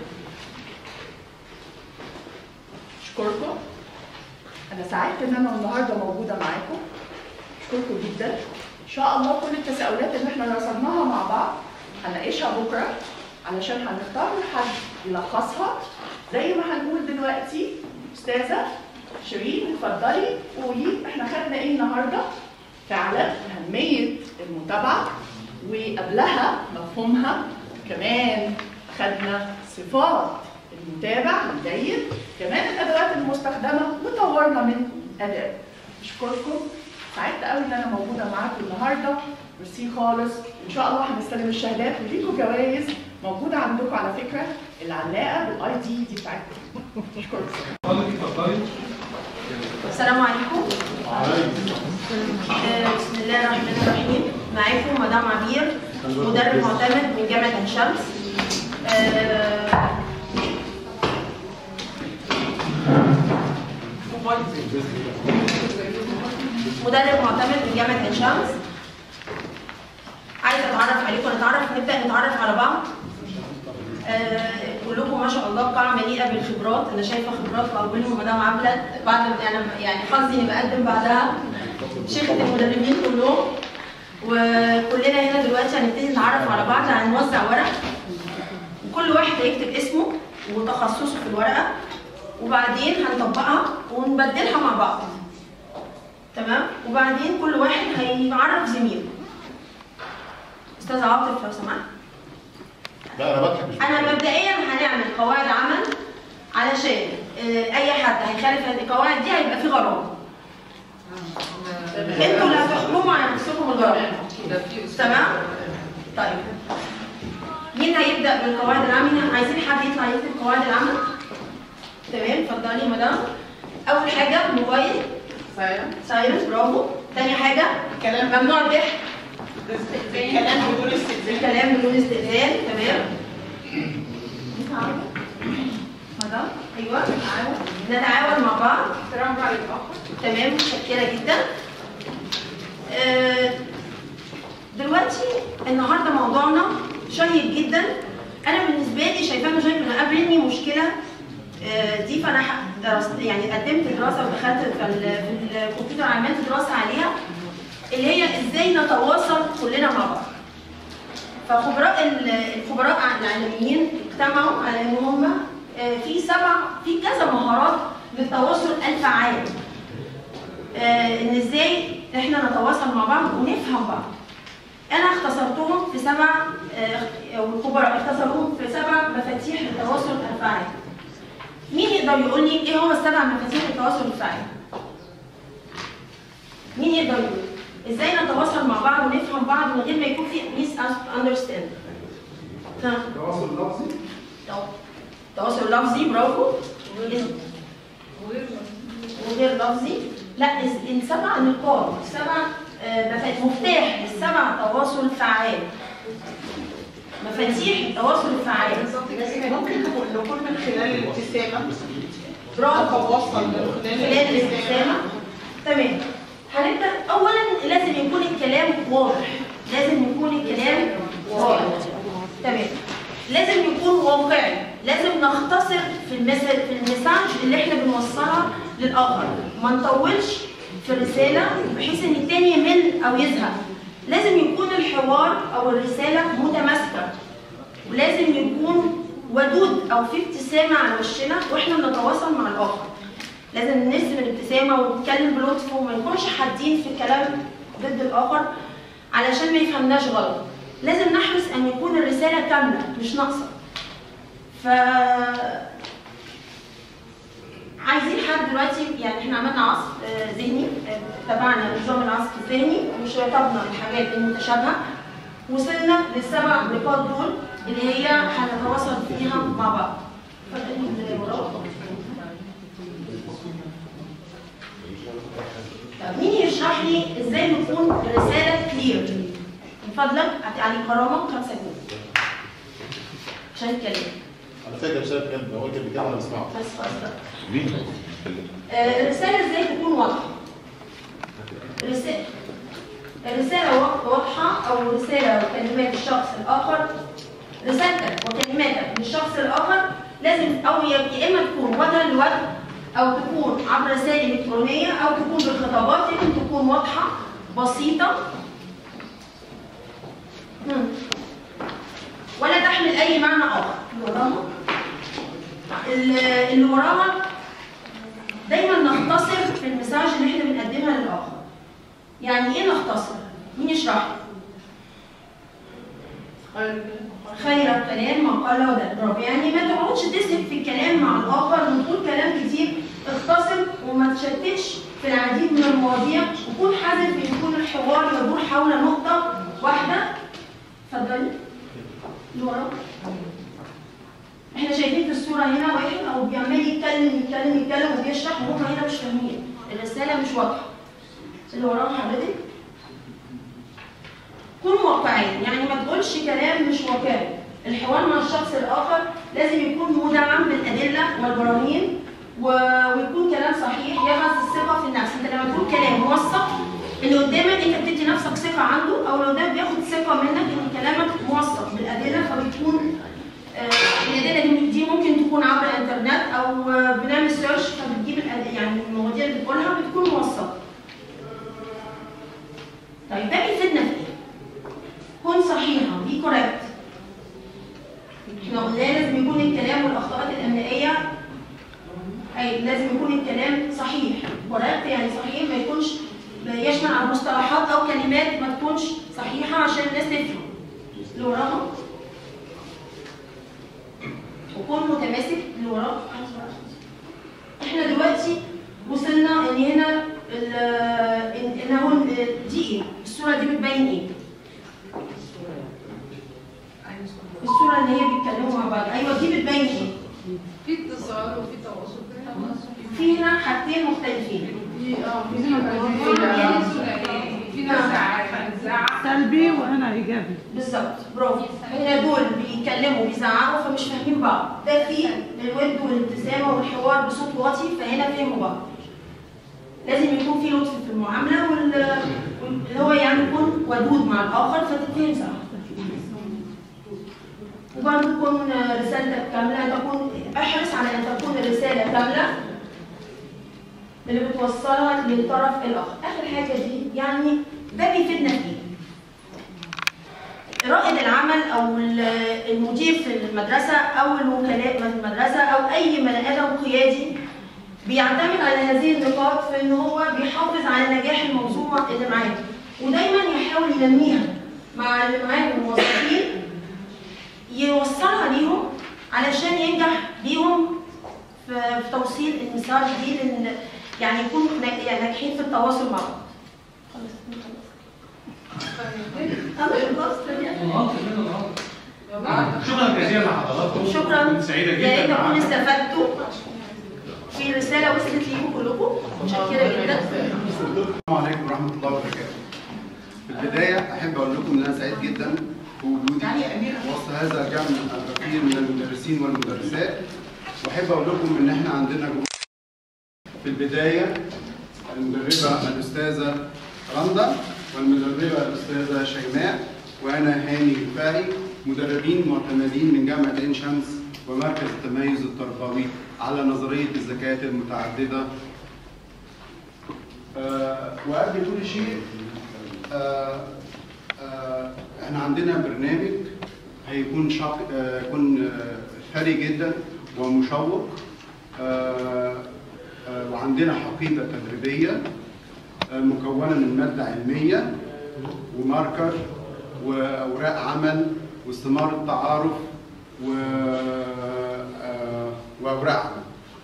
اشكركم انا سعدت ان انا النهارده موجوده معاكم اشكركم جدا ان شاء الله كل التساؤلات اللي احنا رسمناها مع بعض هنناقشها بكره علشان هنختار حد يلخصها زي ما هنقول دلوقتي استاذه شيرين اتفضلي قولي احنا خدنا ايه النهارده فعلا اهميه المتابعه وقبلها مفهومها كمان خدنا صفات المتابع الجيد كمان الادوات المستخدمه وطورنا من اداء اشكركم سعدت قوي ان انا موجوده معاكم النهارده ميرسي خالص ان شاء الله هنستلم الشهادات وليكم جوائز موجوده عندكم على فكره العلاقه بالاي دي دي بتاعتكم اشكركم السلام عليكم آه، بسم الله الرحمن الرحيم معاكم مدام عبير مدرب معتمد من جامعة عين شمس آه، مدرب معتمد من جامعة عين شمس عايزة اتعرف عليكم نتعرف نبدأ نتعرف على بعض آه، كلكم ما شاء الله قاعة مليئة بالخبرات أنا شايفة خبرات وأولهم مدام عبلت بعد يعني يعني حظي إني بقدم بعدها شيخة المدربين كلهم وكلنا هنا دلوقتي هنبتدي نتعرف على بعض هنوزع ورق وكل واحد هيكتب اسمه وتخصصه في الورقة وبعدين هنطبقها ونبدلها مع بعض تمام وبعدين كل واحد هيعرف زميله استاذ عاطف لو سمحت لا انا بضحك مش انا مبدئيا هنعمل قواعد عمل علشان آه، اي حد هيخالف القواعد دي هيبقى في غرامه انتوا اللي هتحكموا على نفسكم الغرامه تمام طيب مين هيبدا بالقواعد العامه عايزين حد يطلع يكتب قواعد العمل تمام اتفضلي يا مدام اول حاجه موبايل سايلنس برافو تاني حاجه كلام ممنوع الضحك كلام بدون استئذان كلام بدون استئذان تمام مدام ايوه نتعاون مع بعض احترام بعض الاخر تمام متشكره جدا آه، دلوقتي النهارده موضوعنا شيق جدا انا بالنسبه لي شايفاه انه شيق انا قابلني مشكله آه، دي فانا ح- درست يعني قدمت دراسه ودخلت في ال- في الكمبيوتر عملت دراسه عليها اللي هي ازاي نتواصل كلنا مع بعض فخبراء ال- الخبراء العالميين اجتمعوا على ان هم آه، في سبع في كذا مهارات للتواصل الفعال آه، ان ازاي احنا نتواصل مع بعض ونفهم بعض انا اختصرتهم في سبع آه، والخبراء اختصروهم في سبع مفاتيح للتواصل الفعال مين يقدر يقول لي ايه هو السبع مفاتيح للتواصل الفعال مين يقدر يقول ازاي نتواصل مع بعض ونفهم بعض من غير ما يكون في ميس اندرستاند تواصل لفظي تواصل لفظي برافو وغير لفظي لا الس- السبع نقاط السبع آه، مفا- مفتاح للسبع تواصل فعال مفاتيح التواصل الفعال ممكن نكون من خلال الابتسامة برافو أتواصل من خلال خلال الابتسامة تمام هنبدأ أولا لازم يكون الكلام واضح لازم يكون الكلام واضح تمام لازم يكون واقعي لازم نختصر في المسج في المساج اللي احنا بنوصلها للآخر ما نطولش في الرسالة بحيث ان التاني يمل او يزهق لازم يكون الحوار او الرسالة متماسكة ولازم يكون ودود او في ابتسامة على وشنا واحنا بنتواصل مع الآخر لازم نرسم الابتسامه ونتكلم بلطف وما نكونش حادين في الكلام ضد الاخر علشان ما يفهمناش غلط لازم نحرص ان يكون الرساله كامله مش ناقصه ف عايزين حد دلوقتي يعني احنا عملنا عصف آه، ذهني آه، تبعنا نظام العصف الذهني وشطبنا الحاجات المتشابهه وصلنا للسبع نقاط دول اللي هي هنتواصل فيها مع بعض اتفضلي اللي وراك. طب مين يشرح لي ازاي نكون الرساله كلير من فضلك هاتي علي كرامه خمسه جنيه عشان الكلام على فكره شايف كده هو كده بيتكلم انا بسمعه بس خلاص بقى. مين؟ آه، الرسالة ازاي تكون واضحة؟ الرسالة الرسالة وا- واضحة أو رسالة وكلمات الشخص الآخر رسالتك وكلماتك للشخص الآخر لازم أو يا يا إما تكون وجها لوجه أو تكون عبر رسائل إلكترونية أو تكون بالخطابات يمكن تكون واضحة بسيطة مم. ولا تحمل أي معنى آخر اللي وراها اللي اللي وراها دايما نختصر في المساج اللي احنا بنقدمها للاخر يعني ايه نختصر مين يشرح خير الكلام ما قل ودل برافو يعني ما تقعدش تسلك في الكلام مع الاخر وتقول كلام كتير اختصر وما تشتتش في العديد من المواضيع وكون حذر في يكون الحوار يدور حول نقطه واحده اتفضلي اللي وراك احنا شايفين في الصورة هنا واحد او بيعمل يتكلم يتكلم يتكلم وبيشرح وهم هنا مش فاهمين الرسالة مش واضحة اللي وراه حضرتك كون واقعي يعني ما تقولش كلام مش واقعي الحوار مع الشخص الآخر لازم يكون مدعم بالأدلة والبراهين و... ويكون كلام صحيح يغذي الثقة في النفس انت لما تقول كلام موثق اللي قدامك انت بتدي نفسك ثقة عنده او اللي قدامك بياخد ثقة منك ان كلامك موثق بالأدلة فبتكون آه، الادله دي دي ممكن تكون عبر الانترنت او آه، بنعمل سيرش فبتجيب الأد- يعني المواضيع اللي بتقولها بتكون موثقه. طيب ده بيفيدنا في ايه؟ كون صحيحه بي كوريكت. احنا قلنا لازم يكون الكلام والاخطاءات الاملائيه اي لازم يكون الكلام صحيح كوريكت يعني صحيح ما يكونش يشمل على مصطلحات او كلمات ما تكونش صحيحه عشان الناس تفهم. اللي وراها وكون متماسك اللي وراك احنا دلوقتي وصلنا ان هنا ال- ان إن هو دي ايه؟ الصوره دي بتبين ايه؟ الصوره اللي هي بيتكلموا مع بعض ايوه دي بتبين ايه؟ في اتصال وفي تواصل في هنا حاجتين مختلفين في اه في في ناس زعقت زعق سلبي وانا ايجابي بالظبط برافو هنا دول بيتكلموا بيزعقوا فمش فاهمين بعض ده في الود والابتسامه والحوار بصوت واطي فهنا فهموا بعض لازم يكون في لطف في المعامله وال- واللي هو يعني يكون ودود مع الاخر فتتفهم صح وبرضه تكون رسالتك كامله تكون احرص على ان تكون الرساله كامله اللي بتوصلها للطرف الاخر اخر حاجه دي يعني ده بيفيدنا في ايه رائد العمل او ال- المدير في المدرسه او الوكلاء في المدرسه او اي بني ادم قيادي بيعتمد على هذه النقاط في ان هو بيحافظ على نجاح المنظومه اللي معاه ودايما يحاول ينميها مع اللي معاه الموظفين يوصلها ليهم علشان ينجح بيهم في في توصيل المسار دي لان يعني يكون يعني ناجحين في التواصل مع بعض. شكرا جزيلا لحضراتكم شكرا كنت سعيده يا ريت جدا تكونوا معاكم استفدتوا في رساله وصلت ليكم كلكم متشكره جدا السلام عليكم ورحمة الله وبركاته. في البداية أحب أقول لكم إن أنا سعيد جدا بوجودي وسط هذا الجمع الكثير من المدرسين والمدرسات وأحب أقول لكم إن إحنا عندنا جمهور. في البداية المدربة الأستاذة رندا والمدربة الأستاذة شيماء وأنا هاني رفاعي مدربين معتمدين من جامعة عين شمس ومركز التميز التربوي على نظرية الذكاءات المتعددة آه، وقبل كل شيء آه، آه، احنا عندنا برنامج هيكون شاق آه، يكون آه، ثري جدا ومشوق آه، آه، وعندنا حقيبة تدريبية آه، مكونة من مادة علمية وماركر وأوراق عمل واستمارة تعارف و... آه، وأوراق عمل.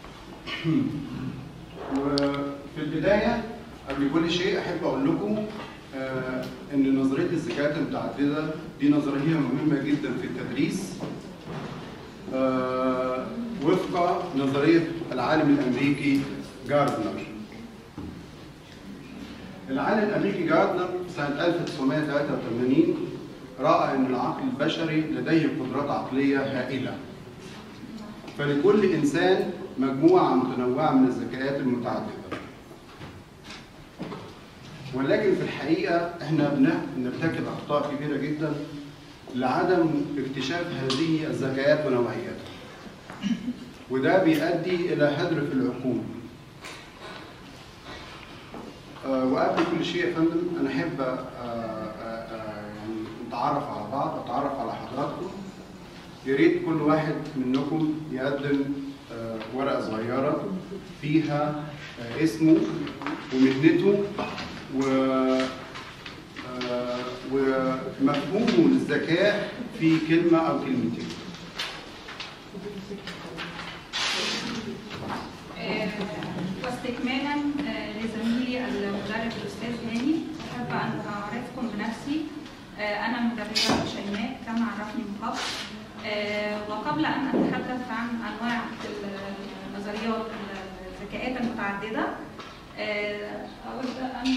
وفي البداية قبل كل شيء أحب أقول لكم آه، إن نظرية الذكاءات المتعددة دي نظرية مهمة جدا في التدريس آه، وفق نظرية العالم الأمريكي جاردنر. العالم الأمريكي جاردنر سنة 1983 رأى أن العقل البشري لديه قدرات عقلية هائلة. فلكل إنسان مجموعة متنوعة من الذكاءات المتعددة. ولكن في الحقيقة احنا بن- بنرتكب أخطاء كبيرة جدا لعدم اكتشاف هذه الذكاءات ونوعياتها. وده بيؤدي إلى هدر في العقول. آه، وقبل كل شيء يا فندم أنا أحب آه، آه، آه، يعني نتعرف على بعض أتعرف على حضراتكم. يا ريت كل واحد منكم يقدم آه، ورقة صغيرة فيها آه، اسمه ومهنته و آه، ومفهومه للذكاء في كلمة أو كلمتين. آه، واستكمالا آه، لزميلي المدرب الاستاذ هاني احب ان اعرفكم بنفسي آه، انا مدربه شيماء كما عرفني من قبل آه، وقبل ان اتحدث عن انواع النظريات الذكاءات المتعدده آه، اود ان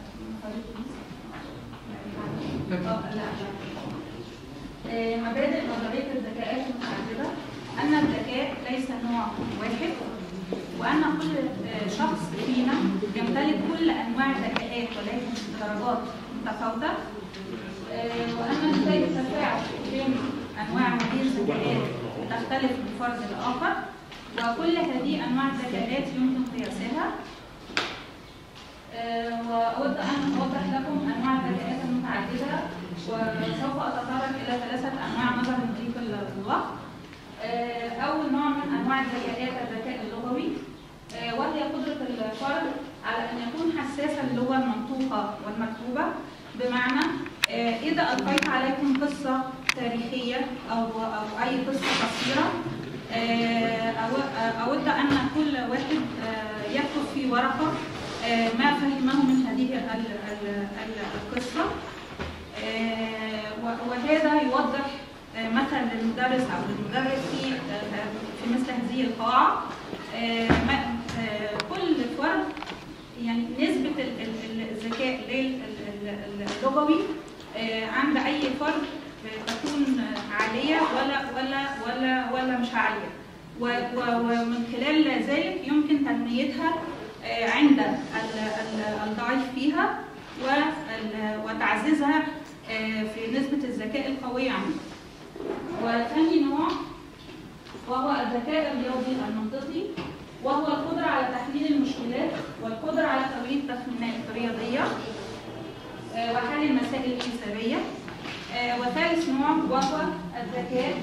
آه، لا. آه، مبادئ نظريه الذكاءات المتعدده ان الذكاء ليس نوع واحد وأن كل آه، شخص فينا يمتلك كل أنواع الذكاءات ولكن بدرجات متفاوتة آه، وأن نتائج التفاعل بين أنواع هذه الذكاءات تختلف من فرد لآخر وكل هذه أنواع الذكاءات يمكن قياسها آه، وأود أن أوضح لكم أنواع الذكاءات المتعددة وسوف أتطرق إلى ثلاثة أنواع نظرا لضيق الوقت آه، أول نوع من أنواع الذكاءات الذكاء اللغوي آه، وهي قدرة الفرد على أن يكون حساسا للغة المنطوقة والمكتوبة بمعنى آه، إذا ألقيت عليكم قصة تاريخية أو أو أي قصة قصيرة آه، أو- آه، أود أن كل واحد آه، يكتب في ورقة آه، ما فهمه من هذه ال- ال- ال- القصة آه، و- وهذا يوضح آه، مثلا للمدرس او للمدرس في آه، في مثل هذه القاعه آه، ما- آه، كل فرد يعني نسبه ال- ال- الذكاء لل- ال- ال- اللغوي آه، عند اي فرد آه، تكون عاليه ولا ولا ولا ولا مش عاليه و- و- ومن خلال ذلك يمكن تنميتها آه، عند ال- ال- الضعيف فيها وال- وتعزيزها آه، في نسبه الذكاء القويه عنده وثاني نوع وهو الذكاء الرياضي المنطقي وهو القدرة على تحليل المشكلات والقدرة على توليد تخمينات رياضية آه، وحل المسائل الحسابية آه، وثالث نوع وهو الذكاء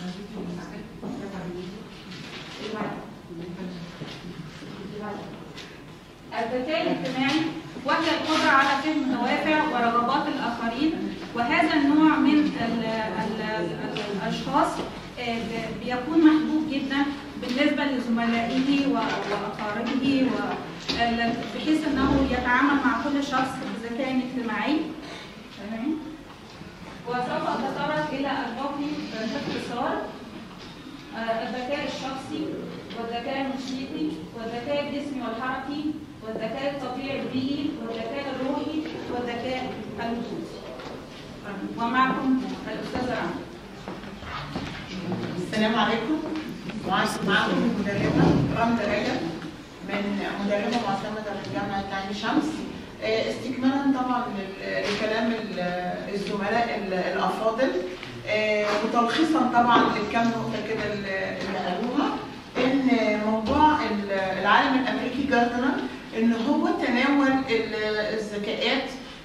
الذكاء الاجتماعي وهي القدرة على فهم دوافع ورغبات الآخرين وهذا النوع من ال ال ال الأشخاص آه، ب- بيكون محبوب جدا بالنسبة لزملائه و- وأقاربه و- ال- بحيث أنه يتعامل مع كل شخص بذكاء اجتماعي تمام وسوف أتطرق إلى الباقي باختصار آه، الذكاء الشخصي والذكاء الموسيقي والذكاء الجسمي والحركي والذكاء الطبيعي البيئي والذكاء الروحي والذكاء الوجودي ومعكم الأستاذة رنا السلام عليكم معاكم معاكم المدربة رمزة رجب من مدربة معتمدة في جامعة عين شمس آه، استكمالا طبعا لل- لكلام ال- الزملاء ال- الأفاضل آه، وتلخيصا طبعا لكام نقطة كده اللي اللي قالوها إن موضوع ال- العالم الأمريكي جاردنر إن هو تناول ال- الذكاءات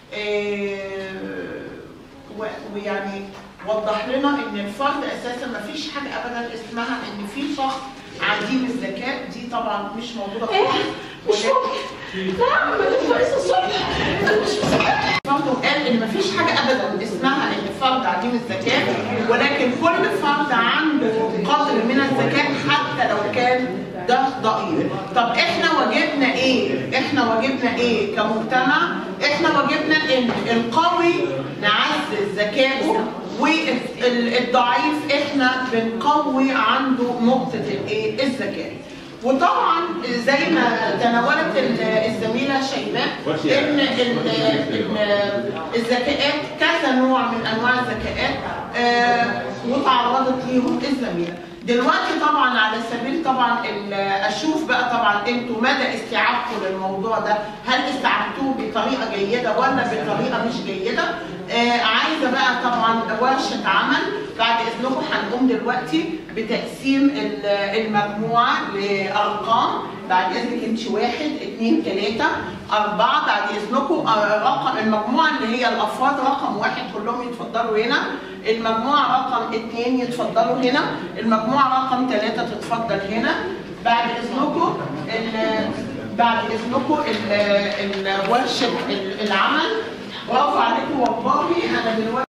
آه، و- ويعني وضح لنا ان الفرد اساسا ما فيش حاجه ابدا اسمها ان في شخص عديم الذكاء دي طبعا مش موجوده إيه؟ خالص مش ممكن لا ما تنفعش الصبح أنا مش مصدقة. برضه قال ان مفيش حاجه ابدا اسمها ان فرد عديم الذكاء ولكن كل فرد عنده قدر من الذكاء حتى لو كان ده ضئيل طب احنا واجبنا ايه احنا واجبنا ايه كمجتمع احنا واجبنا ان القوي نعزز ذكائه والضعيف احنا بنقوي عنده نقطه الايه الذكاء وطبعا زي ما تناولت ال- الزميله شيماء ان ال- ال- الذكاءات كذا نوع من انواع الذكاءات آه، وتعرضت ليهم الزميله دلوقتي طبعا على سبيل طبعا ال- اشوف بقى طبعا انتوا مدى استيعابكم للموضوع ده هل استيعبتوه بطريقه جيده ولا بطريقه مش جيده آه عايزه بقى طبعا ورشه عمل بعد اذنكم هنقوم دلوقتي بتقسيم ال- المجموعه لارقام بعد اذنك انت واحد اثنين ثلاثه اربعه بعد اذنكم آه، رقم المجموعه اللي هي الافراد رقم واحد كلهم يتفضلوا هنا المجموعه رقم اثنين يتفضلوا هنا المجموعه رقم ثلاثه تتفضل هنا بعد اذنكم ال- بعد اذنكم ال- ال- ورشه ال- العمل برافو عليكم والله انا دلوقتي